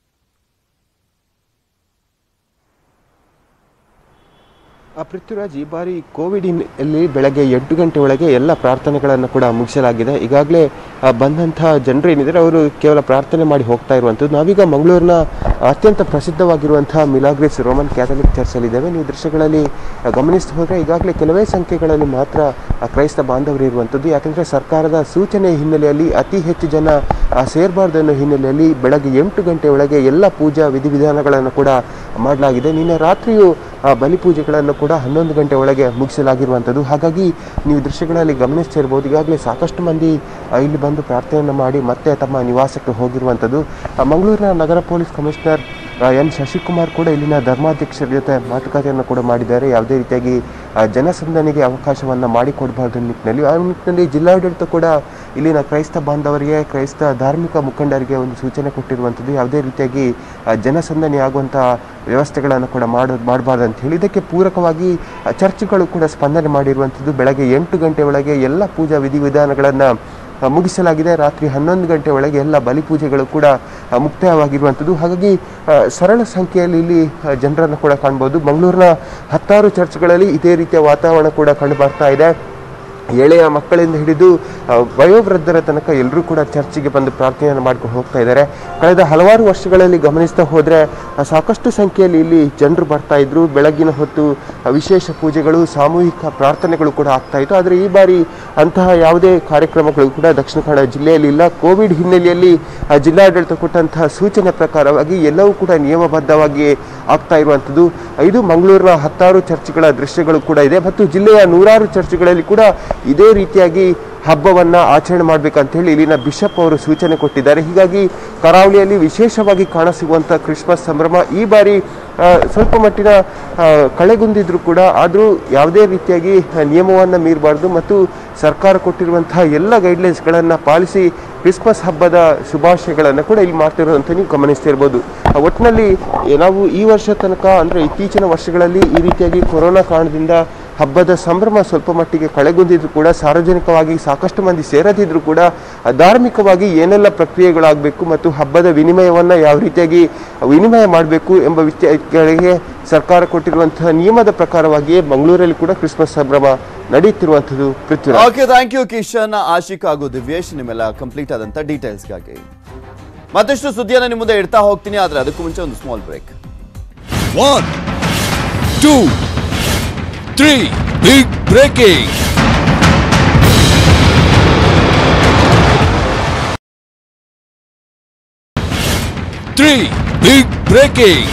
ಆ ಪೃಥ್ವಿರಾಜ್ ಈ ಬಾರಿ ಕೋವಿಡ್ ಹಿನ್ನೆಲೆಯಲ್ಲಿ ಬೆಳಗ್ಗೆ ಎಂಟು ಗಂಟೆ ಒಳಗೆ ಎಲ್ಲ ಪ್ರಾರ್ಥನೆಗಳನ್ನು ಕೂಡ ಮುಗಿಸಲಾಗಿದೆ ಈಗಾಗಲೇ ಆ, ಬಂದಂಥ ಜನರು ಏನಿದ್ದಾರೆ ಅವರು ಕೇವಲ ಪ್ರಾರ್ಥನೆ ಮಾಡಿ ಹೋಗ್ತಾ ಇರುವಂಥದ್ದು ನಾವೀಗ ಮಂಗಳೂರಿನ ಅತ್ಯಂತ ಪ್ರಸಿದ್ಧವಾಗಿರುವಂತಹ ಮಿಲಾಗ್ರಿಸ್ ರೋಮನ್ ಕ್ಯಾಥಲಿಕ್ ಚರ್ಚಲ್ಲಿದ್ದೇವೆ ನೀವು ದೃಶ್ಯಗಳಲ್ಲಿ ಆ, ಗಮನಿಸ್ತಾ ಹೋದರೆ ಈಗಾಗಲೇ ಕೆಲವೇ ಸಂಖ್ಯೆಗಳಲ್ಲಿ ಮಾತ್ರ ಆ, ಕ್ರೈಸ್ತ ಬಾಂಧವರು ಇರುವಂಥದ್ದು ಯಾಕಂದರೆ ಸರ್ಕಾರದ ಸೂಚನೆ ಹಿನ್ನೆಲೆಯಲ್ಲಿ ಅತಿ ಹೆಚ್ಚು ಜನ ಆ, ಸೇರಬಾರ್ದು ಅನ್ನೋ ಹಿನ್ನೆಲೆಯಲ್ಲಿ ಬೆಳಗ್ಗೆ ಎಂಟು ಗಂಟೆ ಒಳಗೆ ಎಲ್ಲ ಪೂಜಾ ವಿಧಿವಿಧಾನಗಳನ್ನು ಕೂಡ ಮಾಡಲಾಗಿದೆ ನಿನ್ನೆ ರಾತ್ರಿಯೂ ಆ, ಬಲಿಪೂಜೆಗಳನ್ನು ಕೂಡ ಹನ್ನೊಂದು ಗಂಟೆ ಒಳಗೆ ಮುಗಿಸಲಾಗಿರುವಂಥದ್ದು ಹಾಗಾಗಿ ನೀವು ದೃಶ್ಯಗಳಲ್ಲಿ ಗಮನಿಸ್ತಾ ಇರ್ಬೋದು ಈಗಾಗಲೇ ಸಾಕಷ್ಟು ಮಂದಿ ಆ, ಇಲ್ಲಿ ಬಂದು ಪ್ರಾರ್ಥನೆಯನ್ನು ಮಾಡಿ ಮತ್ತೆ ತಮ್ಮ ನಿವಾಸಕ್ಕೆ ಹೋಗಿರುವಂಥದ್ದು ಆ, ಮಂಗಳೂರಿನ ನಗರ ಪೊಲೀಸ್ ಕಮಿಷನರ್ ಆ, ಎನ್ ಶಶಿಕುಮಾರ್ ಕೂಡ ಇಲ್ಲಿನ ಧರ್ಮಾಧ್ಯಕ್ಷರ ಜೊತೆ ಮಾತುಕತೆಯನ್ನು ಕೂಡ ಮಾಡಿದ್ದಾರೆ ಯಾವುದೇ ರೀತಿಯಾಗಿ ಆ, ಜನಸಂದಣಿಗೆ ಅವಕಾಶವನ್ನು ಮಾಡಿಕೊಡಬಾರ್ದು ನಿಟ್ಟಿನಲ್ಲಿ ಆ ನಿಟ್ಟಿನಲ್ಲಿ ಜಿಲ್ಲಾಡಳಿತ ಕೂಡ ಇಲ್ಲಿನ ಕ್ರೈಸ್ತ ಬಾಂಧವರಿಗೆ ಕ್ರೈಸ್ತ ಧಾರ್ಮಿಕ ಮುಖಂಡರಿಗೆ ಒಂದು ಸೂಚನೆ ಕೊಟ್ಟಿರುವಂಥದ್ದು ಯಾವುದೇ ರೀತಿಯಾಗಿ ಆ, ಜನಸಂದಣಿ ಆಗುವಂಥ ವ್ಯವಸ್ಥೆಗಳನ್ನು ಕೂಡ ಮಾಡೋ ಮಾಡಬಾರ್ದು ಅಂತ ಹೇಳಿ ಇದಕ್ಕೆ ಪೂರಕವಾಗಿ ಆ, ಚರ್ಚ್ಗಳು ಕೂಡ ಸ್ಪಂದನೆ ಮಾಡಿರುವಂಥದ್ದು ಬೆಳಗ್ಗೆ ಎಂಟು ಗಂಟೆ ಒಳಗೆ ಎಲ್ಲ ಪೂಜಾ ವಿಧಿವಿಧಾನಗಳನ್ನು ಆ, ಮುಗಿಸಲಾಗಿದೆ ರಾತ್ರಿ ಹನ್ನೊಂದು ಗಂಟೆ ಒಳಗೆ ಎಲ್ಲ ಬಲಿಪೂಜೆಗಳು ಕೂಡ ಆ, ಮುಕ್ತಾಯವಾಗಿರುವಂಥದ್ದು ಹಾಗಾಗಿ ಆ, ಸರಳ ಸಂಖ್ಯೆಯಲ್ಲಿ ಇಲ್ಲಿ ಆ, ಜನರನ್ನು ಕೂಡ ಕಾಣ್ಬೋದು ಮಂಗಳೂರಿನ ಹತ್ತಾರು ಚರ್ಚ್ಗಳಲ್ಲಿ ಇದೇ ರೀತಿಯ ವಾತಾವರಣ ಕೂಡ ಕಂಡು ಬರ್ತಾ ಇದೆ ಎಳೆಯ ಮಕ್ಕಳಿಂದ ಹಿಡಿದು ಆ, ವಯೋವೃದ್ಧರ ತನಕ ಎಲ್ಲರೂ ಕೂಡ ಚರ್ಚಿಗೆ ಬಂದು ಪ್ರಾರ್ಥನೆಯನ್ನು ಮಾಡ್ಕೊಂಡು ಹೋಗ್ತಾ ಇದ್ದಾರೆ ಕಳೆದ ಹಲವಾರು ವರ್ಷಗಳಲ್ಲಿ ಗಮನಿಸ್ತಾ ಹೋದರೆ ಸಾಕಷ್ಟು ಸಂಖ್ಯೆಯಲ್ಲಿ ಇಲ್ಲಿ ಜನರು ಬರ್ತಾ ಇದ್ರು ಬೆಳಗ್ಗಿನ ಹೊತ್ತು ಆ, ವಿಶೇಷ ಪೂಜೆಗಳು ಸಾಮೂಹಿಕ ಪ್ರಾರ್ಥನೆಗಳು ಕೂಡ ಆಗ್ತಾ ಇತ್ತು ಆದರೆ ಈ ಬಾರಿ ಅಂತಹ ಯಾವುದೇ ಕಾರ್ಯಕ್ರಮಗಳು ಕೂಡ ದಕ್ಷಿಣ ಕನ್ನಡ ಜಿಲ್ಲೆಯಲ್ಲಿ ಇಲ್ಲ ಕೋವಿಡ್ ಹಿನ್ನೆಲೆಯಲ್ಲಿ ಆ, ಜಿಲ್ಲಾಡಳಿತ ಕೊಟ್ಟಂತಹ ಸೂಚನೆ ಪ್ರಕಾರವಾಗಿ ಎಲ್ಲವೂ ಕೂಡ ನಿಯಮಬದ್ಧವಾಗಿ ಆಗ್ತಾ ಇರುವಂಥದ್ದು ಇದು ಮಂಗಳೂರಿನ ಹತ್ತಾರು ಚರ್ಚ್ಗಳ ದೃಶ್ಯಗಳು ಕೂಡ ಇದೆ ಮತ್ತು ಜಿಲ್ಲೆಯ ನೂರಾರು ಚರ್ಚ್ಗಳಲ್ಲಿ ಕೂಡ ಇದೇ ರೀತಿಯಾಗಿ ಹಬ್ಬವನ್ನು ಆಚರಣೆ ಮಾಡಬೇಕಂತ ಹೇಳಿ ಇಲ್ಲಿನ ಬಿಷಪ್ ಅವರು ಸೂಚನೆ ಕೊಟ್ಟಿದ್ದಾರೆ ಹೀಗಾಗಿ ಕರಾವಳಿಯಲ್ಲಿ ವಿಶೇಷವಾಗಿ ಕಾಣಸಿಗುವಂಥ ಕ್ರಿಸ್ಮಸ್ ಸಂಭ್ರಮ ಈ ಬಾರಿ ಆ, ಸ್ವಲ್ಪ ಮಟ್ಟಿನ ಆ, ಕಳೆಗುಂದಿದ್ರು ಕೂಡ ಆದರೂ ಯಾವುದೇ ರೀತಿಯಾಗಿ ನಿಯಮವನ್ನು ಮೀರಬಾರ್ದು ಮತ್ತು ಸರ್ಕಾರ ಕೊಟ್ಟಿರುವಂತಹ ಎಲ್ಲ ಗೈಡ್ಲೈನ್ಸ್ಗಳನ್ನು ಪಾಲಿಸಿ ಕ್ರಿಸ್ಮಸ್ ಹಬ್ಬದ ಶುಭಾಶಯಗಳನ್ನು ಕೂಡ ಇಲ್ಲಿ ಮಾಡ್ತಿರೋದಂತ ನೀವು ಗಮನಿಸ್ತಿರ್ಬೋದು ಆ, ಒಟ್ಟಿನಲ್ಲಿ ನಾವು ಈ ವರ್ಷ ತನಕ ಅಂದರೆ ಇತ್ತೀಚಿನ ವರ್ಷಗಳಲ್ಲಿ ಈ ರೀತಿಯಾಗಿ ಕೊರೋನಾ ಕಾರಣದಿಂದ ಹಬ್ಬದ ಸಂಭ್ರಮ ಸ್ವಲ್ಪ ಮಟ್ಟಿಗೆ ಕಳೆಗುಂದಿದ್ರು ಕೂಡ ಸಾರ್ವಜನಿಕವಾಗಿ ಸಾಕಷ್ಟು ಮಂದಿ ಸೇರದಿದ್ರು ಕೂಡ ಆ, ಧಾರ್ಮಿಕವಾಗಿ ಏನೆಲ್ಲ ಪ್ರಕ್ರಿಯೆಗಳಾಗಬೇಕು ಮತ್ತು ಹಬ್ಬದ ವಿನಿಮಯವನ್ನು ಯಾವ ರೀತಿಯಾಗಿ ವಿನಿಮಯ ಮಾಡಬೇಕು ಎಂಬ ವಿಚಾರಗಳಿಗೆ ಸರ್ಕಾರ ಕೊಟ್ಟಿರುವಂತಹ ನಿಯಮದ ಪ್ರಕಾರವಾಗಿಯೇ ಮಂಗಳೂರಲ್ಲಿ ಕೂಡ ಕ್ರಿಸ್ಮಸ್ ಸಂಭ್ರಮ ನಡೆಯುತ್ತಿರುವಂಥದ್ದು Prithviraj okay thank you Kishan Ashik ಹಾಗೂ ದಿವ್ಯೇಶ್ ನಿಮ್ಮೆಲ್ಲ ಕಂಪ್ಲೀಟ್ ಆದಂತ ಡೀಟೇಲ್ಸ್ಗಾಗಿ ಮತ್ತಷ್ಟು ಸುದ್ದಿಯನ್ನು ನಿಮ್ಮ ಮುಂದೆ ಇಡ್ತಾ ಹೋಗ್ತೀನಿ ಆದ್ರೆ ಅದಕ್ಕೂ ಮುಂಚೆ ಒಂದು small break One, two, three. Big breaking. Three. Big breaking.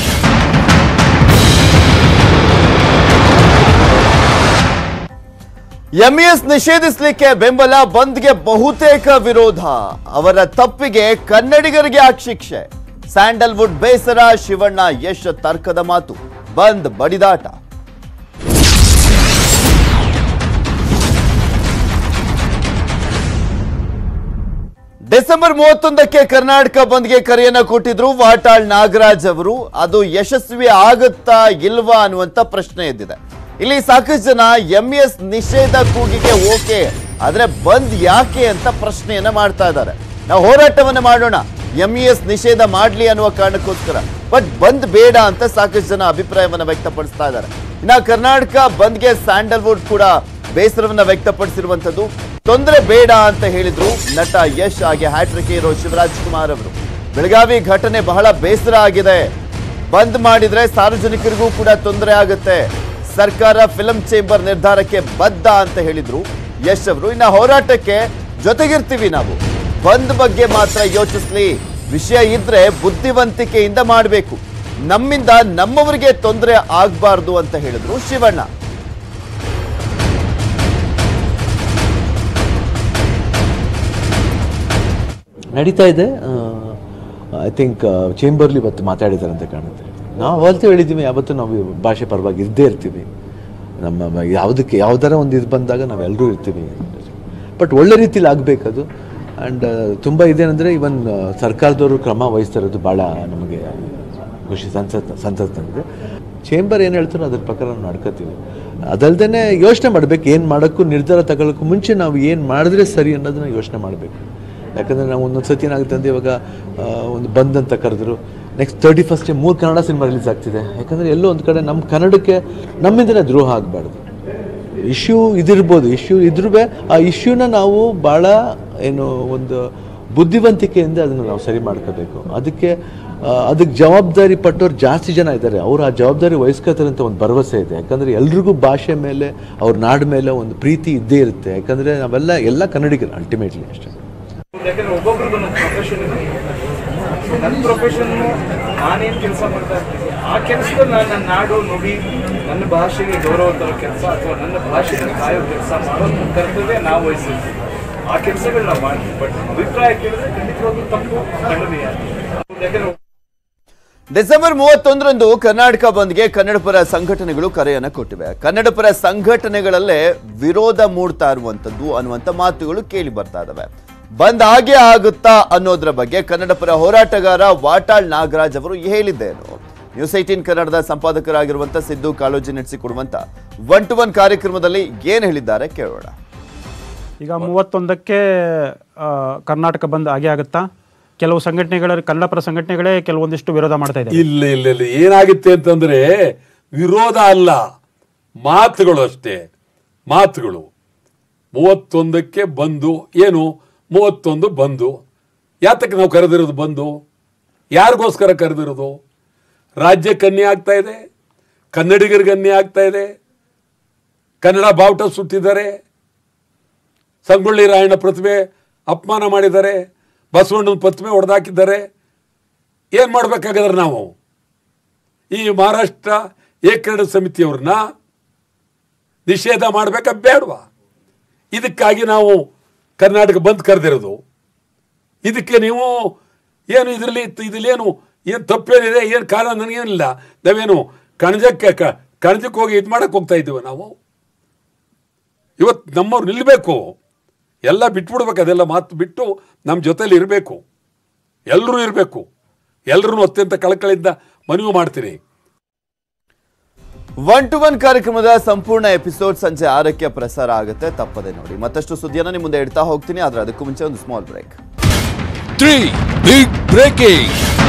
MES ನಿಷೇಧಿಸಲಿಕ್ಕೆ ಬೆಂಬಲ ಬಂದ್ಗೆ ಬಹುತೇಕ ವಿರೋಧ ಅವರ ತಪ್ಪಿಗೆ ಕನ್ನಡಿಗರಿಗೆ ಯಾಕೆ ಶಿಕ್ಷೆ ಸ್ಯಾಂಡಲ್ವುಡ್ ಬೇಸರ ಶಿವಣ್ಣ ಯಶ್ ತರ್ಕದ ಮಾತು ಬಂದ್ ಬಡಿದಾಟ ಡಿಸೆಂಬರ್ ಮೂವತ್ತೊಂದಕ್ಕೆ ಕರ್ನಾಟಕ ಬಂದ್ಗೆ ಕರೆಯನ್ನ ಕೊಟ್ಟಿದ್ರು ವಾಟಾಳ್ ನಾಗರಾಜ್ ಅವರು ಅದು ಯಶಸ್ವಿ ಆಗುತ್ತಾ ಇಲ್ವಾ ಅನ್ನುವಂತ ಪ್ರಶ್ನೆ ಎದ್ದಿದೆ ಇಲ್ಲಿ ಸಾಕಷ್ಟು ಜನ ಎಂಇಎಸ್ ನಿಷೇಧ ಕೂಗಿಗೆ ಓಕೆ ಆದ್ರೆ ಬಂದ್ ಯಾಕೆ ಅಂತ ಪ್ರಶ್ನೆಯನ್ನ ಮಾಡ್ತಾ ಇದ್ದಾರೆ ನಾವು ಹೋರಾಟವನ್ನ ಮಾಡೋಣ ಎಂಇಎಸ್ ನಿಷೇಧ ಮಾಡ್ಲಿ ಅನ್ನುವ ಕಾರಣಕ್ಕೋಸ್ಕರ ಬಟ್ ಬಂದ್ ಬೇಡ ಅಂತ ಸಾಕಷ್ಟು ಜನ ಅಭಿಪ್ರಾಯವನ್ನ ವ್ಯಕ್ತಪಡಿಸ್ತಾ ಇದ್ದಾರೆ ಇನ್ನ ಕರ್ನಾಟಕ ಬಂದ್ಗೆ ಸ್ಯಾಂಡಲ್ವುಡ್ ಕೂಡ ಬೇಸರವನ್ನ ವ್ಯಕ್ತಪಡಿಸಿರುವಂತದ್ದು ತೊಂದರೆ ಬೇಡ ಅಂತ ಹೇಳಿದ್ರು ನಟ ಯಶ್ ಹಾಗೆ ಹ್ಯಾಟ್ರಿಕ್ ಹೀರೋ ಶಿವರಾಜ್ ಕುಮಾರ್ ಅವರು ಬೆಳಗಾವಿ ಘಟನೆ ಬಹಳ ಬೇಸರ ಆಗಿದೆ ಬಂದ್ ಮಾಡಿದ್ರೆ ಸಾರ್ವಜನಿಕರಿಗೂ ಕೂಡ ತೊಂದರೆ ಆಗುತ್ತೆ ಸರ್ಕಾರ ಫಿಲಂ ಚೇಂಬರ್ ನಿರ್ಧಾರಕ್ಕೆ ಬದ್ಧ ಅಂತ ಹೇಳಿದ್ರು ಯಶ್ ಅವರು ಇನ್ನ ಹೋರಾಟಕ್ಕೆ ಜೊತೆಗಿರ್ತೀವಿ ನಾವು ಬಂದ್ ಬಗ್ಗೆ ಮಾತ್ರ ಯೋಚಿಸ್ಲಿ ವಿಷಯ ಇದ್ರೆ ಬುದ್ಧಿವಂತಿಕೆಯಿಂದ ಮಾಡಬೇಕು ನಮ್ಮಿಂದ ನಮ್ಮವರಿಗೆ ತೊಂದರೆ ಆಗ್ಬಾರ್ದು ಅಂತ ಹೇಳಿದ್ರು ಶಿವಣ್ಣ ನಡೀತಾ ಇದೆ ಐ ಥಿಂಕ್ ಚೇಂಬರ್ಲಿ ಇವತ್ತು ಮಾತಾಡಿದ್ದಾರೆ ಅಂತ ಕಾಣುತ್ತೆ ನಾವು ಅವತ್ತು ಹೇಳಿದ್ದೀವಿ ಯಾವತ್ತೂ ನಾವು ಭಾಷೆ ಪರವಾಗಿ ಇದ್ದೇ ಇರ್ತೀವಿ ನಮ್ಮ ಮ- ಯಾವುದಕ್ಕೆ ಯಾವ್ದಾರ ಒಂದು ಇದು ಬಂದಾಗ ನಾವೆಲ್ಲರೂ ಇರ್ತೀವಿ ಬಟ್ ಒಳ್ಳೆ ರೀತಿಲಿ ಆಗಬೇಕದು ಆ್ಯಂಡ್ ತುಂಬ ಇದೇನೆಂದರೆ ಇವನ್ ಸರ್ಕಾರದವರು ಕ್ರಮ ವಹಿಸ್ತಾ ಇರೋದು ಭಾಳ ನಮಗೆ ಖುಷಿ ಸಂಸತ್ ಸಂಸತ್ ತಂದಿದೆ ಚೇಂಬರ್ ಏನು ಹೇಳ್ತಾರೋ ಅದ್ರ ಪ್ರಕಾರ ನಾವು ನಡ್ಕೋತೀವಿ ಅದಲ್ದೇ ಯೋಚನೆ ಮಾಡಬೇಕು ಏನು ಮಾಡೋಕ್ಕೂ ನಿರ್ಧಾರ ತಗೊಳ್ಳೋಕ್ಕೂ ಮುಂಚೆ ನಾವು ಏನು ಮಾಡಿದ್ರೆ ಸರಿ ಅನ್ನೋದನ್ನ ಯೋಚನೆ ಮಾಡಬೇಕು ಯಾಕಂದರೆ ನಾವು ಒಂದೊಂದು ಸತಿ ಏನಾಗುತ್ತೆ ಅಂದರೆ ಇವಾಗ ಆ, ಒಂದು ಬಂದ್ ಅಂತ ಕರೆದ್ರು ನೆಕ್ಸ್ಟ್ ತರ್ಟಿ ಫಸ್ಟೇ ಮೂರು ಕನ್ನಡ ಸಿನಿಮಾ ರಿಲೀಸ್ ಆಗ್ತಿದೆ ಯಾಕಂದರೆ ಎಲ್ಲೋ ಒಂದು ಕಡೆ ನಮ್ಮ ಕನ್ನಡಕ್ಕೆ ನಮ್ಮಿಂದಲೇ ದ್ರೋಹ ಆಗಬಾರ್ದು ಇಶ್ಯೂ ಇದಿರ್ಬೋದು ಇಶ್ಯೂ ಇದ್ರೂ ಆ ಇಶ್ಯೂನ ನಾವು ಭಾಳ ಏನು ಒಂದು ಬುದ್ಧಿವಂತಿಕೆಯಿಂದ ಅದನ್ನು ನಾವು ಸರಿ ಮಾಡ್ಕೋಬೇಕು ಅದಕ್ಕೆ ಆ, ಅದಕ್ಕೆ ಜವಾಬ್ದಾರಿ ಪಟ್ಟವ್ರು ಜಾಸ್ತಿ ಜನ ಇದ್ದಾರೆ ಅವ್ರು ಆ ಜವಾಬ್ದಾರಿ ವಹಿಸ್ಕೋತಾರೆ ಅಂತ ಒಂದು ಭರವಸೆ ಇದೆ ಯಾಕಂದರೆ ಎಲ್ರಿಗೂ ಭಾಷೆ ಮೇಲೆ ಅವ್ರ ನಾಡು ಮೇಲೆ ಒಂದು ಪ್ರೀತಿ ಇದ್ದೇ ಇರುತ್ತೆ ಯಾಕಂದರೆ ನಾವೆಲ್ಲ ಎಲ್ಲ ಕನ್ನಡಿಗರು ಅಲ್ಟಿಮೇಟ್ಲಿ ಅಷ್ಟೇ ಯಾಕಂದ್ರೆ ಒಬ್ಬೊಬ್ರಿಗೂ ಒಂದು ಪ್ರೊಫೆಷನ್ ಇದೆ ನನ್ನ ಪ್ರೊಫೆಷನ್ ನಾನೇನು ಕೆಲಸ ಮಾಡ್ತಾ ಇರ್ತೀನಿ ಆ ಕೆಲಸದಲ್ಲಿ ನಾನು ನನ್ನ ನಾಡು ನುಡಿ ನನ್ನ ಭಾಷೆಗೆ ಗೌರವ ತರೋ ಕೆಲಸ ಅಥವಾ ನನ್ನ ಭಾಷೆಯನ್ನು ಕಾಯೋ ಕೆಲಸ ಮಾಡೋ ಕರ್ತವ್ಯ ನಾವು ವಹಿಸಿರ್ತೀವಿ ಆ ಕೆಲಸಗಳು ನಾವು ಮಾಡ್ತೀವಿ ಬಟ್ ಅಭಿಪ್ರಾಯ ಕೇಳಿದ್ರೆ ಖಂಡಿತವಾಗ್ಲೂ ತಪ್ಪು ಖಂಡನೀಯ ಯಾಕಂದ್ರೆ ಡಿಸೆಂಬರ್ ಮೂವತ್ತೊಂದರಂದು ಕರ್ನಾಟಕ ಬಂದ್ಗೆ ಕನ್ನಡ ಪರ ಸಂಘಟನೆಗಳು ಕರೆಯನ್ನ ಕೊಟ್ಟಿವೆ ಕನ್ನಡ ಪರ ಸಂಘಟನೆಗಳಲ್ಲೇ ವಿರೋಧ ಮೂಡ್ತಾ ಇರುವಂತದ್ದು ಅನ್ನುವಂತ ಮಾತುಗಳು ಕೇಳಿ ಬರ್ತಾ ಇದಾವೆ ಬಂದ್ ಆಗೇ ಆಗುತ್ತಾ ಅನ್ನೋದ್ರ ಬಗ್ಗೆ ಕನ್ನಡ ಪರ ಹೋರಾಟಗಾರ ವಾಟಾಳ್ ನಾಗರಾಜ್ ಅವರು ಹೇಳಿದ್ದೇನು ನ್ಯೂಸ್ ಏಟೀನ್ ಕನ್ನಡದ ಸಂಪಾದಕರಾಗಿರುವಂತ ಸಿದ್ದು ಕಾಳೋಜಿ ನಡೆಸಿಕೊಡುವಂತ ಒನ್ ಟು ಒನ್ ಕಾರ್ಯಕ್ರಮದಲ್ಲಿ ಏನ್ ಹೇಳಿದ್ದಾರೆ ಕೇಳೋಣ ಈಗ ಮೂವತ್ತೊಂದಕ್ಕೆ ಆ, ಕರ್ನಾಟಕ ಬಂದ್ ಆಗೇ ಆಗುತ್ತಾ ಕೆಲವು ಸಂಘಟನೆಗಳ ಕನ್ನಡ ಪರ ಸಂಘಟನೆಗಳೇ ಕೆಲವೊಂದಿಷ್ಟು ವಿರೋಧ ಮಾಡ್ತಾ ಇದೆ ಇಲ್ಲ ಇಲ್ಲ ಇಲ್ಲ ಏನಾಗುತ್ತೆ ಅಂತಂದ್ರೆ ವಿರೋಧ ಅಲ್ಲ ಮಾತುಗಳು ಅಷ್ಟೇ ಮಾತುಗಳು ಮೂವತ್ತೊಂದಕ್ಕೆ ಬಂದು ಏನು ಮೂವತ್ತೊಂದು ಬಂದು ಯಾತಕ್ಕೆ ನಾವು ಕರೆದಿರೋದು ಬಂದು ಯಾರಿಗೋಸ್ಕರ ಕರೆದಿರೋದು ರಾಜ್ಯಕ್ಕೆ ಅನ್ಯಾಯ ಆಗ್ತಾ ಇದೆ ಕನ್ನಡಿಗರಿಗೆ ಅನ್ಯಾಯ ಆಗ್ತಾ ಇದೆ ಕನ್ನಡ ಬಾವುಟ ಸುಟ್ಟಿದ್ದಾರೆ ಸಂಗೊಳ್ಳಿ ರಾಯಣ್ಣ ಪ್ರತಿಮೆ ಅಪಮಾನ ಮಾಡಿದ್ದಾರೆ ಬಸವಣ್ಣನ ಪ್ರತಿಮೆ ಹೊಡೆದಾಕಿದ್ದಾರೆ ಏನು ಮಾಡ್ಬೇಕಾಗದ್ರೆ ನಾವು ಈ ಮಹಾರಾಷ್ಟ್ರ ಏಕರಣ ಸಮಿತಿಯವ್ರನ್ನ ನಿಷೇಧ ಮಾಡ್ಬೇಕಾ ಬೇಡವಾ ಇದಕ್ಕಾಗಿ ನಾವು ಕರ್ನಾಟಕ ಬಂದ್ ಕರೆದಿರೋದು ಇದಕ್ಕೆ ನೀವು ಏನು ಇದರಲ್ಲಿ ಇದರಲ್ಲೇನು ಏನು ತಪ್ಪೇನಿದೆ ಏನು ಕಾರಣ ನನಗೇನಿಲ್ಲ ನಾವೇನು ಕಣಜಕ್ಕೆ ಕ- ಕಣಜಕ್ಕೆ ಹೋಗಿ ಇದು ಮಾಡಕ್ಕೆ ಹೋಗ್ತಾ ಇದ್ದೀವಿ ನಾವು ಇವತ್ತು ನಮ್ಮವ್ರು ನಿಲ್ಲಬೇಕು ಎಲ್ಲ ಬಿಟ್ಬಿಡ್ಬೇಕು ಅದೆಲ್ಲ ಮಾತು ಬಿಟ್ಟು ನಮ್ಮ ಜೊತೆಲಿ ಇರಬೇಕು ಎಲ್ಲರೂ ಇರಬೇಕು ಎಲ್ಲರೂ ಅತ್ಯಂತ ಕಳಕಳಿಯಿಂದ ಮನವಿ ಮಾಡ್ತೀನಿ ಒನ್ ಟು ಒನ್ ಕಾರ್ಯಕ್ರಮದ ಸಂಪೂರ್ಣ ಎಪಿಸೋಡ್ ಸಂಜೆ ಆರಕ್ಕೆ ಪ್ರಸಾರ ಆಗುತ್ತೆ ತಪ್ಪದೆ ನೋಡಿ ಮತ್ತಷ್ಟು ಸುದ್ದಿಯನ್ನು ನಿಮ್ಮ ಮುಂದೆ ಇಡ್ತಾ ಹೋಗ್ತೀನಿ ಆದ್ರೆ ಅದಕ್ಕೂ ಮುಂಚೆ ಒಂದು small break three big breaking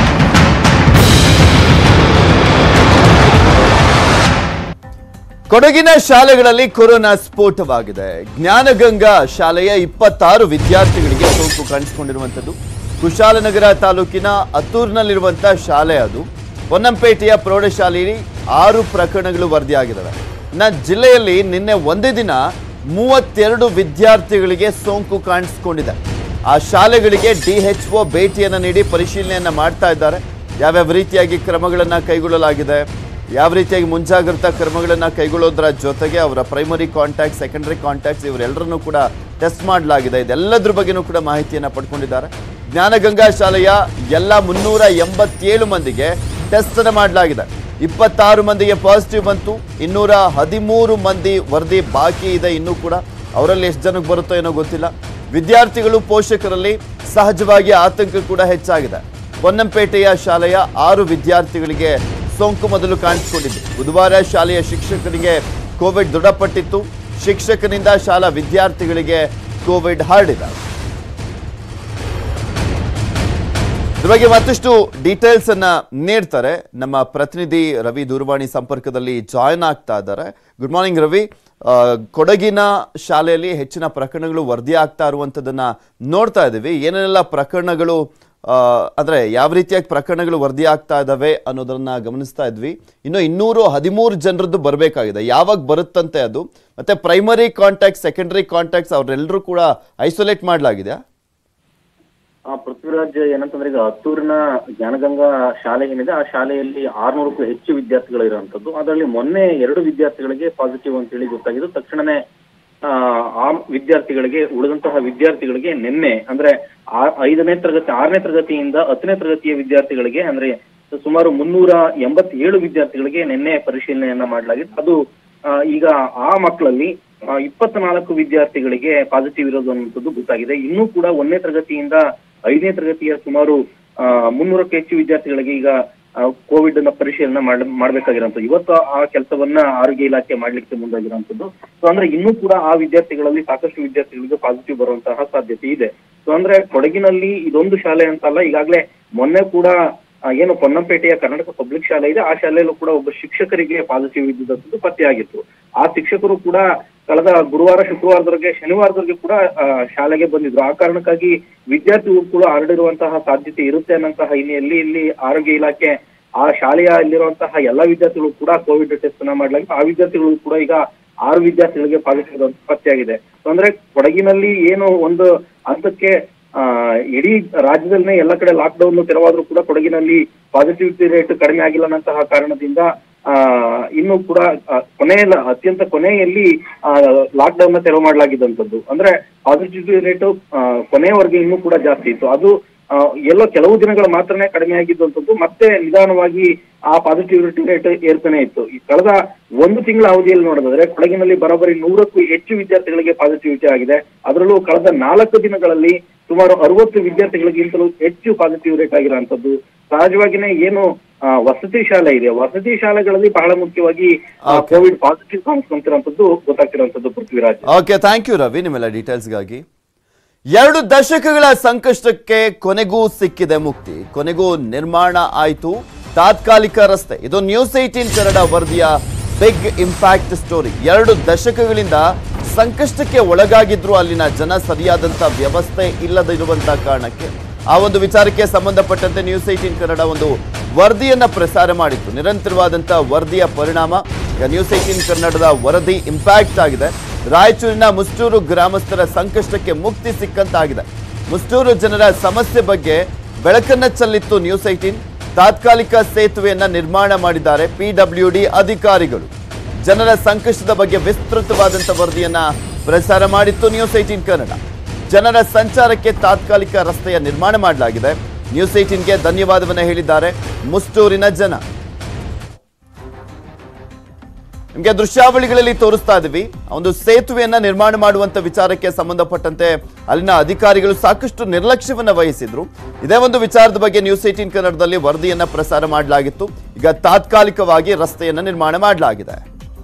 ಕೊಡಗಿನ ಶಾಲೆಗಳಲ್ಲಿ ಕೊರೋನಾ ಸ್ಫೋಟವಾಗಿದೆ ಜ್ಞಾನಗಂಗಾ ಶಾಲೆಯ ಇಪ್ಪತ್ತಾರು ವಿದ್ಯಾರ್ಥಿಗಳಿಗೆ ಸೋಂಕು ಕಾಣಿಸಿಕೊಂಡಿರುವಂಥದ್ದು ಕುಶಾಲನಗರ ತಾಲೂಕಿನ ಅತ್ತೂರ್ನಲ್ಲಿರುವಂತಹ ಶಾಲೆ ಅದು ಪೊನ್ನಂಪೇಟೆಯ ಪ್ರೌಢಶಾಲೆಯಲ್ಲಿ ಆರು ಪ್ರಕರಣಗಳು ವರದಿಯಾಗಿದ್ದಾವೆ ಇನ್ನು ಜಿಲ್ಲೆಯಲ್ಲಿ ನಿನ್ನೆ ಒಂದೇ ದಿನ ಮೂವತ್ತೆರಡು ವಿದ್ಯಾರ್ಥಿಗಳಿಗೆ ಸೋಂಕು ಕಾಣಿಸಿಕೊಂಡಿದೆ ಆ ಶಾಲೆಗಳಿಗೆ ಡಿಎಚ್ಒ ಭೇಟಿಯನ್ನು ನೀಡಿ ಪರಿಶೀಲನೆಯನ್ನ ಮಾಡ್ತಾ ಇದ್ದಾರೆ ಯಾವ್ಯಾವ ರೀತಿಯಾಗಿ ಕ್ರಮಗಳನ್ನ ಕೈಗೊಳ್ಳಲಾಗಿದೆ ಯಾವ ರೀತಿಯಾಗಿ ಮುಂಜಾಗ್ರತಾ ಕ್ರಮಗಳನ್ನು ಕೈಗೊಳ್ಳೋದ್ರ ಜೊತೆಗೆ ಅವರ ಪ್ರೈಮರಿ ಕಾಂಟ್ಯಾಕ್ಟ್ ಸೆಕೆಂಡರಿ ಕಾಂಟ್ಯಾಕ್ಟ್ಸ್ ಇವರೆಲ್ಲರನ್ನೂ ಕೂಡ ಟೆಸ್ಟ್ ಮಾಡಲಾಗಿದೆ ಇದೆಲ್ಲದ್ರ ಬಗ್ಗೆನೂ ಕೂಡ ಮಾಹಿತಿಯನ್ನು ಪಡ್ಕೊಂಡಿದ್ದಾರೆ ಜ್ಞಾನಗಂಗಾ ಶಾಲೆಯ ಎಲ್ಲ ಮುನ್ನೂರ ಎಂಬತ್ತೇಳು ಮಂದಿಗೆ ಟೆಸ್ಟ್ ಅನ್ನು ಮಾಡಲಾಗಿದೆ ಇಪ್ಪತ್ತಾರು ಮಂದಿಗೆ ಪಾಸಿಟಿವ್ ಬಂತು ಇನ್ನೂರ ಹದಿಮೂರು ಮಂದಿ ವರದಿ ಬಾಕಿ ಇದೆ ಇನ್ನೂ ಕೂಡ ಅವರಲ್ಲಿ ಎಷ್ಟು ಜನಕ್ಕೆ ಬರುತ್ತೋ ಏನೋ ಗೊತ್ತಿಲ್ಲ ವಿದ್ಯಾರ್ಥಿಗಳು ಪೋಷಕರಲ್ಲಿ ಸಹಜವಾಗಿ ಆತಂಕ ಕೂಡ ಹೆಚ್ಚಾಗಿದೆ ಪೊನ್ನಂಪೇಟೆಯ ಶಾಲೆಯ ಆರು ವಿದ್ಯಾರ್ಥಿಗಳಿಗೆ ಸೋಂಕು ಮೊದಲು ಕಾಣಿಸಿಕೊಂಡಿದ್ದು ಬುಧವಾರ ಶಾಲೆಯ ಶಿಕ್ಷಕರಿಗೆ ಕೋವಿಡ್ ದೃಢಪಟ್ಟಿತ್ತು ಶಿಕ್ಷಕನಿಂದ ಶಾಲಾ ವಿದ್ಯಾರ್ಥಿಗಳಿಗೆ ಕೋವಿಡ್ ಹರಡಿದೆ ಇದ್ರ ಬಗ್ಗೆ ಮತ್ತಷ್ಟು ಡೀಟೇಲ್ಸ್ ಅನ್ನ ನೀಡ್ತಾರೆ ನಮ್ಮ ಪ್ರತಿನಿಧಿ ರವಿ ದೂರವಾಣಿ ಸಂಪರ್ಕದಲ್ಲಿ ಜಾಯ್ನ್ ಆಗ್ತಾ ಇದ್ದಾರೆ ಗುಡ್ ಮಾರ್ನಿಂಗ್ ರವಿ ಆ, ಕೊಡಗಿನ ಶಾಲೆಯಲ್ಲಿ ಹೆಚ್ಚಿನ ಪ್ರಕರಣಗಳು ವರದಿ ಆಗ್ತಾ ಇರುವಂಥದ್ದನ್ನ ನೋಡ್ತಾ ಇದ್ದೀವಿ ಏನೇನೆಲ್ಲ ಪ್ರಕರಣಗಳು ಆ, ಅಂದ್ರೆ ಯಾವ ರೀತಿಯಾಗಿ ಪ್ರಕರಣಗಳು ವರದಿ ಆಗ್ತಾ ಇದ್ದಾವೆ ಅನ್ನೋದನ್ನ ಗಮನಿಸ್ತಾ ಇದ್ವಿ ಇನ್ನು ಇನ್ನೂರು ಹದಿಮೂರು ಜನರದ್ದು ಬರಬೇಕಾಗಿದೆ ಯಾವಾಗ ಬರುತ್ತಂತೆ ಅದು ಮತ್ತೆ ಪ್ರೈಮರಿ ಕಾಂಟ್ಯಾಕ್ಟ್ ಸೆಕೆಂಡರಿ ಕಾಂಟ್ಯಾಕ್ಟ್ಸ್ ಅವರೆಲ್ಲರೂ ಕೂಡ ಐಸೋಲೇಟ್ ಮಾಡಲಾಗಿದೆ ಆ ಪೃಥ್ವಿರಾಜ್ ಏನಂತಂದ್ರೆ ಈಗ ಹತ್ತೂರಿನ ಜ್ಞಾನಗಂಗಾ ಶಾಲೆ ಏನಿದೆ ಆ ಶಾಲೆಯಲ್ಲಿ ಆರ್ನೂರಕ್ಕೂ ಹೆಚ್ಚು ವಿದ್ಯಾರ್ಥಿಗಳು ಇರುವಂತದ್ದು ಅದರಲ್ಲಿ ಮೊನ್ನೆ ಎರಡು ವಿದ್ಯಾರ್ಥಿಗಳಿಗೆ ಪಾಸಿಟಿವ್ ಅಂತ ಹೇಳಿ ಗೊತ್ತಾಗಿದ್ದು ತಕ್ಷಣನೇ ಆ, ಆ ವಿದ್ಯಾರ್ಥಿಗಳಿಗೆ ಉಳಿದಂತಹ ವಿದ್ಯಾರ್ಥಿಗಳಿಗೆ ನಿನ್ನೆ ಅಂದ್ರೆ ಆ- ಐದನೇ ತರಗತಿ ಆರನೇ ತರಗತಿಯಿಂದ ಹತ್ತನೇ ತರಗತಿಯ ವಿದ್ಯಾರ್ಥಿಗಳಿಗೆ ಅಂದ್ರೆ ಸುಮಾರು ಮುನ್ನೂರ ಎಂಬತ್ತೇಳು ವಿದ್ಯಾರ್ಥಿಗಳಿಗೆ ನಿನ್ನೆ ಪರಿಶೀಲನೆಯನ್ನ ಮಾಡಲಾಗಿತ್ತು ಅದು ಆ, ಈಗ ಆ ಮಕ್ಕಳಲ್ಲಿ ಇಪ್ಪತ್ನಾಲ್ಕು ವಿದ್ಯಾರ್ಥಿಗಳಿಗೆ ಪಾಸಿಟಿವ್ ಇರೋದು ಅನ್ನುವಂಥದ್ದು ಗೊತ್ತಾಗಿದೆ ಇನ್ನೂ ಕೂಡ ಒಂದನೇ ತರಗತಿಯಿಂದ ಐದನೇ ತರಗತಿಯ ಸುಮಾರು ಆ, ಮುನ್ನೂರಕ್ಕೂ ಹೆಚ್ಚು ವಿದ್ಯಾರ್ಥಿಗಳಿಗೆ ಈಗ ಕೋವಿಡ್ ನ ಪರಿಶೀಲನೆ ಮಾಡ್ ಮಾಡ್ಬೇಕಾಗಿರೋಂಥದ್ದು ಇವತ್ತು ಆ ಕೆಲಸವನ್ನ ಆರೋಗ್ಯ ಇಲಾಖೆ ಮಾಡ್ಲಿಕ್ಕೆ ಮುಂದಾಗಿರುವಂತದ್ದು ಸೊ ಅಂದ್ರೆ ಇನ್ನೂ ಕೂಡ ಆ ವಿದ್ಯಾರ್ಥಿಗಳಲ್ಲಿ ಸಾಕಷ್ಟು ವಿದ್ಯಾರ್ಥಿಗಳಿಗೆ ಪಾಸಿಟಿವ್ ಬರುವಂತಹ ಸಾಧ್ಯತೆ ಇದೆ ಸೊ ಅಂದ್ರೆ ಕೊಡಗಿನಲ್ಲಿ ಇದೊಂದು ಶಾಲೆ ಅಂತಲ್ಲ ಈಗಾಗಲೇ ಮೊನ್ನೆ ಕೂಡ ಆ, ಏನು ಪೊನ್ನಂಪೇಟೆಯ ಕರ್ನಾಟಕ ಪಬ್ಲಿಕ್ ಶಾಲೆ ಇದೆ ಆ ಶಾಲೆಯಲ್ಲೂ ಕೂಡ ಒಬ್ಬ ಶಿಕ್ಷಕರಿಗೆ ಪಾಸಿಟಿವ್ ಇದ್ದಿದ್ದು ಪತ್ತೆಯಾಗಿತ್ತು ಆ ಶಿಕ್ಷಕರು ಕೂಡ ಕಳೆದ ಗುರುವಾರ ಶುಕ್ರವಾರದವರೆಗೆ ಶನಿವಾರದವರೆಗೆ ಕೂಡ ಆ, ಶಾಲೆಗೆ ಬಂದಿದ್ರು ಆ ಕಾರಣಕ್ಕಾಗಿ ವಿದ್ಯಾರ್ಥಿಗಳು ಕೂಡ ಹರಡಿರುವಂತಹ ಸಾಧ್ಯತೆ ಇರುತ್ತೆ ಅನ್ನಂತಹ ಹಿನ್ನೆಲೆಯಲ್ಲಿ ಇಲ್ಲಿ ಆರೋಗ್ಯ ಇಲಾಖೆ ಆ ಶಾಲೆಯಲ್ಲಿರುವಂತಹ ಎಲ್ಲಾ ವಿದ್ಯಾರ್ಥಿಗಳು ಕೂಡ ಕೋವಿಡ್ ಟೆಸ್ಟ್ ಅನ್ನ ಮಾಡಲಾಗಿತ್ತು ಆ ವಿದ್ಯಾರ್ಥಿಗಳು ಕೂಡ ಈಗ ಆರು ವಿದ್ಯಾರ್ಥಿಗಳಿಗೆ ಪಾಸಿಟಿವ್ ಪತ್ತೆಯಾಗಿದೆ So ಅಂದ್ರೆ ಕೊಡಗಿನಲ್ಲಿ ಏನು ಒಂದು ಹಂತಕ್ಕೆ ಆ, ಇಡೀ ರಾಜ್ಯದಲ್ಲೇ ಎಲ್ಲ ಕಡೆ ಲಾಕ್ ಡೌನ್ ತೆರವಾದ್ರೂ ಕೂಡ ಕೊಡಗಿನಲ್ಲಿ ಪಾಸಿಟಿವಿಟಿ ರೇಟ್ ಕಡಿಮೆ ಆಗಿಲ್ಲ ಅನ್ನಂತಹ ಕಾರಣದಿಂದ ಆ ಇನ್ನು ಕೂಡ ಆ, ಕೊನೆಯ ಅತ್ಯಂತ ಕೊನೆಯಲ್ಲಿ ಲಾಕ್ ಡೌನ್ ನ ತೆರವು ಮಾಡಲಾಗಿದ್ದಂಥದ್ದು ಅಂದ್ರೆ ಪಾಸಿಟಿವಿಟಿ ರೇಟ್ ಕೊನೆಯವರೆಗೆ ಇನ್ನೂ ಕೂಡ ಜಾಸ್ತಿ ಇತ್ತು ಅದು ಆ, ಎಲ್ಲೋ ಕೆಲವು ದಿನಗಳು ಮಾತ್ರನೇ ಕಡಿಮೆ ಆಗಿದ್ದಂಥದ್ದು ಮತ್ತೆ ನಿಧಾನವಾಗಿ ಆ ಪಾಸಿಟಿವಿಟಿ ರೇಟ್ ಏರ್ತಾನೆ ಇತ್ತು ಈ ಕಳೆದ ಒಂದು ತಿಂಗಳ ಅವಧಿಯಲ್ಲಿ ನೋಡೋದಾದ್ರೆ ಕೊಡಗಿನಲ್ಲಿ ಬರೋಬ್ಬರಿ ನೂರಕ್ಕೂ ಹೆಚ್ಚು ವಿದ್ಯಾರ್ಥಿಗಳಿಗೆ ಪಾಸಿಟಿವಿಟಿ ಆಗಿದೆ ಅದರಲ್ಲೂ ಕಳೆದ ನಾಲ್ಕು ದಿನಗಳಲ್ಲಿ ಸುಮಾರು ಅರವತ್ತು ವಿದ್ಯಾರ್ಥಿಗಳಿಗಿಂತಲೂ ಹೆಚ್ಚು ಪಾಸಿಟಿವ್ ರೇಟ್ ಆಗಿರುವಂತದ್ದು ಸಹಜವಾಗಿನೇ ಏನು ಆ, ವಸತಿ ಶಾಲೆ ಇದೆ ವಸತಿ ಶಾಲೆಗಳಲ್ಲಿ ಬಹಳ ಮುಖ್ಯವಾಗಿ ಕೋವಿಡ್ ಪಾಸಿಟಿವ್ ಕಾಣಿಸ್ಕೊಂತಿರುವಂತದ್ದು ಗೊತ್ತಾಗ್ತಿರುವಂತದ್ದು Prithviraj okay thank you Ravi ನಿಮ್ಮೆಲ್ಲ ಡೀಟೇಲ್ಸ್ಗಾಗಿ ಎರಡು ದಶಕಗಳ ಸಂಕಷ್ಟಕ್ಕೆ ಕೊನೆಗೂ ಸಿಕ್ಕಿದೆ ಮುಕ್ತಿ ಕೊನೆಗೂ ನಿರ್ಮಾಣ ಆಯಿತು ತಾತ್ಕಾಲಿಕ ರಸ್ತೆ ಇದು ನ್ಯೂಸ್ ಏಟೀನ್ ಕನ್ನಡ ವರದಿಯ ಬಿಗ್ ಇಂಪ್ಯಾಕ್ಟ್ ಸ್ಟೋರಿ ಎರಡು ದಶಕಗಳಿಂದ ಸಂಕಷ್ಟಕ್ಕೆ ಒಳಗಾಗಿದ್ರು ಅಲ್ಲಿನ ಜನ ಸರಿಯಾದಂತ ವ್ಯವಸ್ಥೆ ಇಲ್ಲದಿರುವಂತ ಕಾರಣಕ್ಕೆ ಆ ಒಂದು ವಿಚಾರಕ್ಕೆ ಸಂಬಂಧಪಟ್ಟಂತೆ ನ್ಯೂಸ್ ಏಟೀನ್ ಕನ್ನಡ ಒಂದು ವರದಿಯನ್ನ ಪ್ರಸಾರ ಮಾಡಿತ್ತು ನಿರಂತರವಾದಂತ ವರದಿಯ ಪರಿಣಾಮ ಈಗ ನ್ಯೂಸ್ ಏಟೀನ್ ಕನ್ನಡದ ವರದಿ ಇಂಪ್ಯಾಕ್ಟ್ ಆಗಿದೆ ರಾಯಚೂರಿನ ಮುಷ್ಟೂರು ಗ್ರಾಮಸ್ಥರ ಸಂಕಷ್ಟಕ್ಕೆ ಮುಕ್ತಿ ಸಿಕ್ಕಂತಾಗಿದೆ ಮುಷ್ಟೂರು ಜನರ ಸಮಸ್ಯೆ ಬಗ್ಗೆ ಬೆಳಕನ್ನ ಚೆಲ್ಲಿತ್ತು ನ್ಯೂಸ್ ಏಟೀನ್ ತಾತ್ಕಾಲಿಕ ಸೇತುವೆಯನ್ನ ನಿರ್ಮಾಣ ಮಾಡಿದ್ದಾರೆ ಪಿಡಬ್ಲ್ಯೂಡಿ ಅಧಿಕಾರಿಗಳು ಜನರ ಸಂಕಷ್ಟದ ಬಗ್ಗೆ ವಿಸ್ತೃತವಾದಂಥ ವರದಿಯನ್ನ ಪ್ರಸಾರ ಮಾಡಿತ್ತು ನ್ಯೂಸ್ ಏಟೀನ್ ಕನ್ನಡ ಜನರ ಸಂಚಾರಕ್ಕೆ ತಾತ್ಕಾಲಿಕ ರಸ್ತೆಯ ನಿರ್ಮಾಣ ಮಾಡಲಾಗಿದೆ ನ್ಯೂಸ್ ಏಟೀನ್ಗೆ ಧನ್ಯವಾದವನ್ನ ಹೇಳಿದ್ದಾರೆ ಮುಷ್ಟೂರಿನ ಜನ ನಿಮಗೆ ದೃಶ್ಯಾವಳಿಗಳಲ್ಲಿ ತೋರಿಸ್ತಾ ಇದೀವಿ ಒಂದು ಸೇತುವೆಯನ್ನ ನಿರ್ಮಾಣ ಮಾಡುವಂತ ವಿಚಾರಕ್ಕೆ ಸಂಬಂಧಪಟ್ಟಂತೆ ಅಲ್ಲಿನ ಅಧಿಕಾರಿಗಳು ಸಾಕಷ್ಟು ನಿರ್ಲಕ್ಷ್ಯವನ್ನ ವಹಿಸಿದ್ರು ಇದೇ ಒಂದು ವಿಚಾರದ ಬಗ್ಗೆ ನ್ಯೂಸ್ ಏಟೀನ್ ಕನ್ನಡದಲ್ಲಿ ವರದಿಯನ್ನ ಪ್ರಸಾರ ಮಾಡಲಾಗಿತ್ತು ಈಗ ತಾತ್ಕಾಲಿಕವಾಗಿ ರಸ್ತೆಯನ್ನ ನಿರ್ಮಾಣ ಮಾಡಲಾಗಿದೆ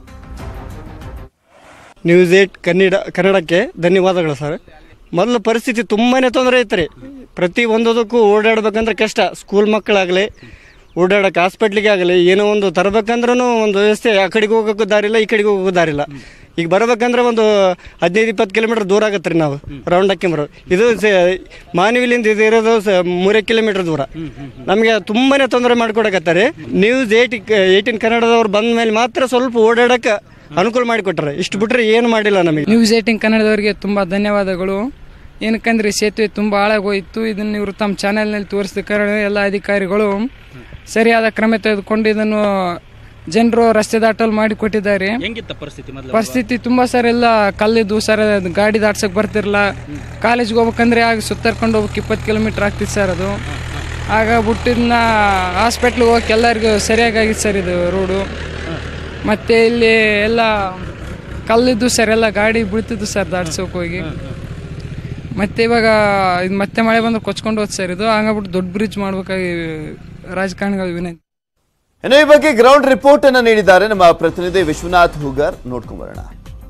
ನ್ಯೂಸ್ ಏಟ್ ಕನ್ನಡ ಕನ್ನಡಕ್ಕೆ ಧನ್ಯವಾದಗಳು ಸರ್ ಮೊದಲು ಪರಿಸ್ಥಿತಿ ತುಂಬಾ ತೊಂದರೆ ಐತೆ ರೀ ಪ್ರತಿ ಒಂದೋದಕ್ಕೂ ಓಡಾಡ್ಬೇಕಂದ್ರೆ ಕಷ್ಟ ಸ್ಕೂಲ್ ಮಕ್ಕಳಾಗಲಿ ಓಡಾಡಕ್ಕೆ ಹಾಸ್ಪಿಟ್ಲಿಗೆ ಆಗಲಿ ಏನೋ ಒಂದು ತರಬೇಕಂದ್ರೂ ಒಂದು ವ್ಯವಸ್ಥೆ ಆ ಕಡೆಗೆ ಹೋಗೋಕ್ಕೂ ದಾರಿಲ್ಲ ಈ ಕಡೆಗೆ ಹೋಗೋಕ್ಕೂ ದಾರಿಲ್ಲ ಈಗ ಬರ್ಬೇಕಂದ್ರೆ ಒಂದು ಹದಿನೈದು ಇಪ್ಪತ್ತು ಕಿಲೋಮೀಟರ್ ದೂರ ಆಗತ್ತೆ ರೀ ನಾವು ರೌಂಡ್ ಹಾಕ್ಕೊಂಬರೋ ಇದು ಮಾನವಿಲಿಂದ ಇದು ಇರೋದು ಸ- ಮೂರೇ ಕಿಲೋಮೀಟರ್ ದೂರ ನಮಗೆ ತುಂಬಾ ತೊಂದರೆ ಮಾಡಿಕೊಡಕತ್ತಾರೆ ನ್ಯೂಸ್ ಏಟ್ ಏಯ್ಟೀನ್ ಕನ್ನಡದವ್ರು ಬಂದ ಮೇಲೆ ಮಾತ್ರ ಸ್ವಲ್ಪ ಓಡಾಡಕ್ಕೆ ಅನುಕೂಲ ಮಾಡಿಕೊಟ್ರೆ ಇಷ್ಟು ಬಿಟ್ರೆ ಏನು ಮಾಡಿಲ್ಲ ನಮಗೆ ನ್ಯೂಸ್ ಏಟಿಂಗ್ ಕನ್ನಡದವರಿಗೆ ತುಂಬ ಧನ್ಯವಾದಗಳು ಏನಕ್ಕಂದ್ರೆ ಸೇತುವೆ ತುಂಬ ಹಾಳಾಗೋಯಿತು ಇದನ್ನು ಇವರು ತಮ್ಮ ಚಾನೆಲ್ನಲ್ಲಿ ತೋರಿಸಿದ ಕಾರಣ ಎಲ್ಲ ಅಧಿಕಾರಿಗಳು ಸರಿಯಾದ ಕ್ರಮ ತೆಗೆದುಕೊಂಡು ಇದನ್ನು ಜನರು ರಸ್ತೆ ದಾಟಲು ಮಾಡಿಕೊಟ್ಟಿದ್ದಾರೆ ಹೆಂಗಿತ್ತ ಪರಿಸ್ಥಿತಿ ಮೊದಲು ಪರಿಸ್ಥಿತಿ ತುಂಬ ಸರ್ ಎಲ್ಲ ಕಲ್ಲಿದ್ದು ಸರ್ ಅದು ಗಾಡಿ ದಾಟ್ಸಕ್ಕೆ ಬರ್ತಿರಲ್ಲ ಕಾಲೇಜ್ಗೆ ಹೋಗ್ಬೇಕಂದ್ರೆ ಆಗ ಸುತ್ತರ್ಕೊಂಡು ಹೋಗ್ಬೇಕು ಇಪ್ಪತ್ತು ಕಿಲೋಮೀಟ್ರ್ ಆಗ್ತಿತ್ತು ಸರ್ ಅದು ಆಗ ಬಿಟ್ಟಿದ್ನ ಹಾಸ್ಪಿಟ್ಲಿಗೆ ಹೋಗಕ್ಕೆ ಎಲ್ಲರಿಗೂ ಸರಿಯಾಗಿತ್ತು ಸರ್ ಇದು ರೋಡು ಮತ್ತು ಇಲ್ಲಿ ಎಲ್ಲ ಕಲ್ಲಿದ್ದು ಸರ್ ಎಲ್ಲ ಗಾಡಿ ಬೀಳ್ತಿದ್ದು ಸರ್ ದಾಟ್ಸೋಕೆ ಹೋಗಿ ಮತ್ತೆ ಇವಾಗ ಇದು ಮತ್ತೆ ಮಳೆ ಬಂದ್ರೆ ಕೊಚ್ಕೊಂಡು ಹೋದ್ ಸರ್ ಇದು ಹಂಗಾಗ್ಬಿಟ್ಟು ದೊಡ್ಡ ಬ್ರಿಡ್ಜ್ ಮಾಡ್ಬೇಕಾಗಿ ರಾಜಕಾರಣಿಗಳು ವಿನಂತಿ ಇನ್ನು ಈ ಬಗ್ಗೆ ಗ್ರೌಂಡ್ ರಿಪೋರ್ಟ್ ಅನ್ನ ನೀಡಿದ್ದಾರೆ ನಮ್ಮ ಪ್ರತಿನಿಧಿ ವಿಶ್ವನಾಥ್ ಹುಗರ್ ನೋಡ್ಕೊಂಡ್ ಬರೋಣ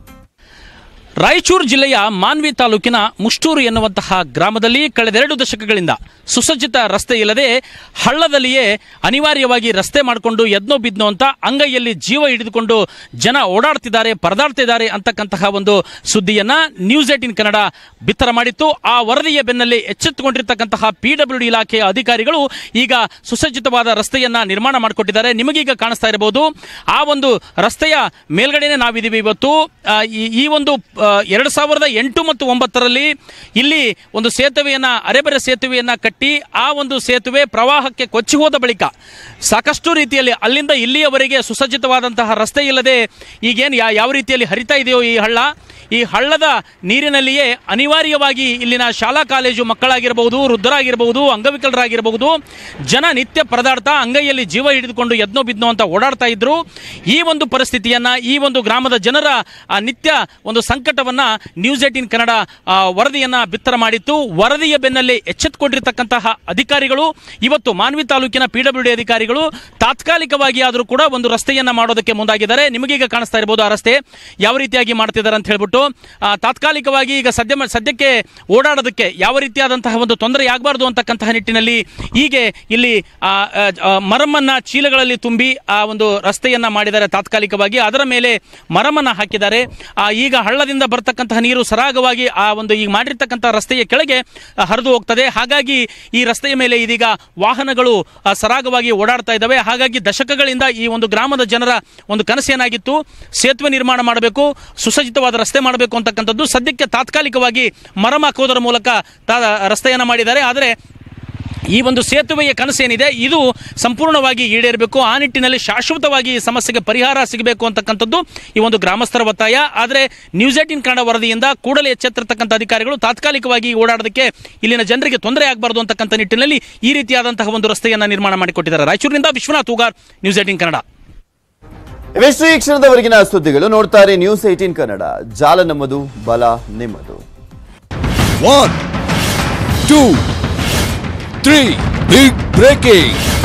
ರಾಯಚೂರು ಜಿಲ್ಲೆಯ ಮಾನ್ವಿ ತಾಲೂಕಿನ ಮುಷ್ಟೂರು ಎನ್ನುವಂತಹ ಗ್ರಾಮದಲ್ಲಿ ಕಳೆದೆರಡು ದಶಕಗಳಿಂದ ಸುಸಜ್ಜಿತ ರಸ್ತೆ ಇಲ್ಲದೆ ಹಳ್ಳದಲ್ಲಿಯೇ ಅನಿವಾರ್ಯವಾಗಿ ರಸ್ತೆ ಮಾಡಿಕೊಂಡು ಎದ್ನೋ ಬಿದ್ನೋ ಅಂತ ಅಂಗೈಯಲ್ಲಿ ಜೀವ ಹಿಡಿದುಕೊಂಡು ಜನ ಓಡಾಡ್ತಿದ್ದಾರೆ ಪರದಾಡ್ತಿದ್ದಾರೆ ಅಂತಕ್ಕಂತಹ ಒಂದು ಸುದ್ದಿಯನ್ನ ನ್ಯೂಸ್ ಏಟಿನ್ ಕನ್ನಡ ಬಿತ್ತರ ಮಾಡಿತ್ತು ಆ ವರದಿಯ ಬೆನ್ನಲ್ಲಿ ಎಚ್ಚೆತ್ತುಕೊಂಡಿರ್ತಕ್ಕಂತಹ ಪಿ ಡಬ್ಲ್ಯೂ ಡಿ ಇಲಾಖೆಯ ಅಧಿಕಾರಿಗಳು ಈಗ ಸುಸಜ್ಜಿತವಾದ ರಸ್ತೆಯನ್ನ ನಿರ್ಮಾಣ ಮಾಡಿಕೊಟ್ಟಿದ್ದಾರೆ ನಿಮಗೀಗ ಕಾಣಿಸ್ತಾ ಇರಬಹುದು ಆ ಒಂದು ರಸ್ತೆಯ ಮೇಲ್ಗಡೆನೆ ನಾವಿದ್ದೀವಿ ಇವತ್ತು ಆ, ಈ- ಈ ಒಂದು ಆ, ಎರಡು ಸಾವಿರದ ಎಂಟು ಮತ್ತು ಒಂಬತ್ತರಲ್ಲಿ ಇಲ್ಲಿ ಒಂದು ಸೇತುವೆಯನ್ನ ಅರೆಬರೆ ಸೇತುವೆಯನ್ನ ಕಟ್ಟಿ ಆ ಒಂದು ಸೇತುವೆ ಪ್ರವಾಹಕ್ಕೆ ಕೊಚ್ಚಿ ಹೋದ ಬಳಿಕ ಸಾಕಷ್ಟು ರೀತಿಯಲ್ಲಿ ಅಲ್ಲಿಂದ ಇಲ್ಲಿಯವರೆಗೆ ಸುಸಜ್ಜಿತವಾದಂತಹ ರಸ್ತೆ ಇಲ್ಲದೆ ಈಗೇನು ಯಾ- ಯಾವ ರೀತಿಯಲ್ಲಿ ಹರಿತಾ ಇದೆಯೋ ಈ ಹಳ್ಳ ಈ ಹಳ್ಳದ ನೀರಿನಲ್ಲಿಯೇ ಅನಿವಾರ್ಯವಾಗಿ ಇಲ್ಲಿನ ಶಾಲಾ ಕಾಲೇಜು ಮಕ್ಕಳಾಗಿರಬಹುದು ವೃದ್ಧರಾಗಿರಬಹುದು ಅಂಗವಿಕಲರಾಗಿರಬಹುದು ಜನ ನಿತ್ಯ ಪರದಾಡ್ತಾ ಅಂಗೈಯಲ್ಲಿ ಜೀವ ಹಿಡಿದುಕೊಂಡು ಎದ್ನೋ ಬಿದ್ನೋ ಅಂತ ಓಡಾಡ್ತಾ ಇದ್ರು ಈ ಒಂದು ಪರಿಸ್ಥಿತಿಯನ್ನ ಈ ಒಂದು ಗ್ರಾಮದ ಜನರ ಆ ನಿತ್ಯ ಒಂದು ಸಂಕಟ ಆರ್ಭಟವನ್ನ ನ್ಯೂಸ್ ಏಟೀನ್ ಕನ್ನಡ ಆ, ವರದಿಯನ್ನ ಬಿತ್ತರ ಮಾಡಿತ್ತು ವರದಿಯ ಬೆನ್ನಲ್ಲೇ ಎಚ್ಚೆತ್ತುಕೊಂಡಿರ್ತಕ್ಕಂತಹ ಅಧಿಕಾರಿಗಳು ಇವತ್ತು ಮಾನ್ವಿ ತಾಲೂಕಿನ ಪಿ ಡಬ್ಲ್ಯೂ ಡಿ ಅಧಿಕಾರಿಗಳು ತಾತ್ಕಾಲಿಕವಾಗಿ ಆದರೂ ಕೂಡ ಒಂದು ರಸ್ತೆಯನ್ನ ಮಾಡೋದಕ್ಕೆ ಮುಂದಾಗಿದ್ದಾರೆ ನಿಮಗೀಗ ಕಾಣಿಸ್ತಾ ಇರಬಹುದು ಆ ರಸ್ತೆ ಯಾವ ರೀತಿಯಾಗಿ ಮಾಡ್ತಿದ್ದಾರೆ ಅಂತ ಹೇಳ್ಬಿಟ್ಟು ಆ, ತಾತ್ಕಾಲಿಕವಾಗಿ ಈಗ ಸದ್ಯ ಸದ್ಯಕ್ಕೆ ಓಡಾಡೋದಕ್ಕೆ ಯಾವ ರೀತಿಯಾದಂತಹ ಒಂದು ತೊಂದರೆ ಆಗಬಾರ್ದು ಅಂತಕ್ಕಂತಹ ನಿಟ್ಟಿನಲ್ಲಿ ಹೀಗೆ ಇಲ್ಲಿ ಆ, ಆ, ಆ, ಮರಮನ್ನ ಚೀಲಗಳಲ್ಲಿ ತುಂಬಿ ಆ ಒಂದು ರಸ್ತೆಯನ್ನ ಮಾಡಿದ್ದಾರೆ ತಾತ್ಕಾಲಿಕವಾಗಿ ಅದರ ಮೇಲೆ ಮರಮನ್ನ ಹಾಕಿದ್ದಾರೆ ಆ, ಈಗ ಹಳ್ಳದಿಂದ ಬರ್ತಕ್ಕಂತಹ ನೀರು ಸರಾಗವಾಗಿ ಆ ಒಂದು ಈಗ ಮಾಡಿರ್ತಕ್ಕಂತಹ ರಸ್ತೆಯ ಕೆಳಗೆ ಆ, ಹರಿದು ಹೋಗ್ತದೆ ಹಾಗಾಗಿ ಈ ರಸ್ತೆಯ ಮೇಲೆ ಇದೀಗ ವಾಹನಗಳು ಆ, ಸರಾಗವಾಗಿ ಓಡಾಡ್ತಾ ಇದ್ದಾವೆ ಹಾಗಾಗಿ ದಶಕಗಳಿಂದ ಈ ಒಂದು ಗ್ರಾಮದ ಜನರ ಒಂದು ಕನಸೇನಾಗಿತ್ತು ಸೇತುವೆ ನಿರ್ಮಾಣ ಮಾಡಬೇಕು ಸುಸಜ್ಜಿತವಾದ ರಸ್ತೆ ಮಾಡಬೇಕು ಅಂತಕ್ಕಂಥದ್ದು ಸದ್ಯಕ್ಕೆ ತಾತ್ಕಾಲಿಕವಾಗಿ ಮರಮ ಹಾಕೋದರ ಮೂಲಕ ತಾ- ರಸ್ತೆಯನ್ನ ಮಾಡಿದ್ದಾರೆ ಆದರೆ ಈ ಒಂದು ಸೇತುವೆಯ ಕನಸೇನಿದೆ ಇದು ಸಂಪೂರ್ಣವಾಗಿ ಈಡೇರಬೇಕು ಆ ನಿಟ್ಟಿನಲ್ಲಿ ಶಾಶ್ವತವಾಗಿ ಈ ಸಮಸ್ಯೆಗೆ ಪರಿಹಾರ ಸಿಗಬೇಕು ಅಂತಕ್ಕಂಥದ್ದು ಈ ಒಂದು ಗ್ರಾಮಸ್ಥರ ಒತ್ತಾಯ ಆದರೆ ನ್ಯೂಸ್ ಏಟಿನ್ ಕನ್ನಡ ವರದಿಯಿಂದ ಕೂಡಲೇ ಎಚ್ಚೆತ್ತಿರ್ತಕ್ಕಂಥ ಅಧಿಕಾರಿಗಳು ತಾತ್ಕಾಲಿಕವಾಗಿ ಓಡಾಡೋದಕ್ಕೆ ಇಲ್ಲಿನ ಜನರಿಗೆ ತೊಂದರೆ ಆಗಬಾರ್ದು ಅಂತಕ್ಕಂಥ ನಿಟ್ಟಿನಲ್ಲಿ ಈ ರೀತಿಯಾದಂತಹ ಒಂದು ರಸ್ತೆಯನ್ನು ನಿರ್ಮಾಣ ಮಾಡಿಕೊಟ್ಟಿದ್ದಾರೆ ರಾಯಚೂರಿನಿಂದ ವಿಶ್ವನಾಥ್ ಹೂಗಾರ್ ನ್ಯೂಸ್ ಏಟಿನ್ ಕನ್ನಡ ಇವೆಷ್ಟು ಈ ಕ್ಷಣದವರೆಗಿನ ಸುದ್ದಿಗಳು ನೋಡ್ತಾರೆ ನ್ಯೂಸ್ ಏಟೀನ್ ಕನ್ನಡ ಜಾಲ ನಮ್ಮದು ಬಲ ನಿಮ್ಮದು One, two, three. Big breaking.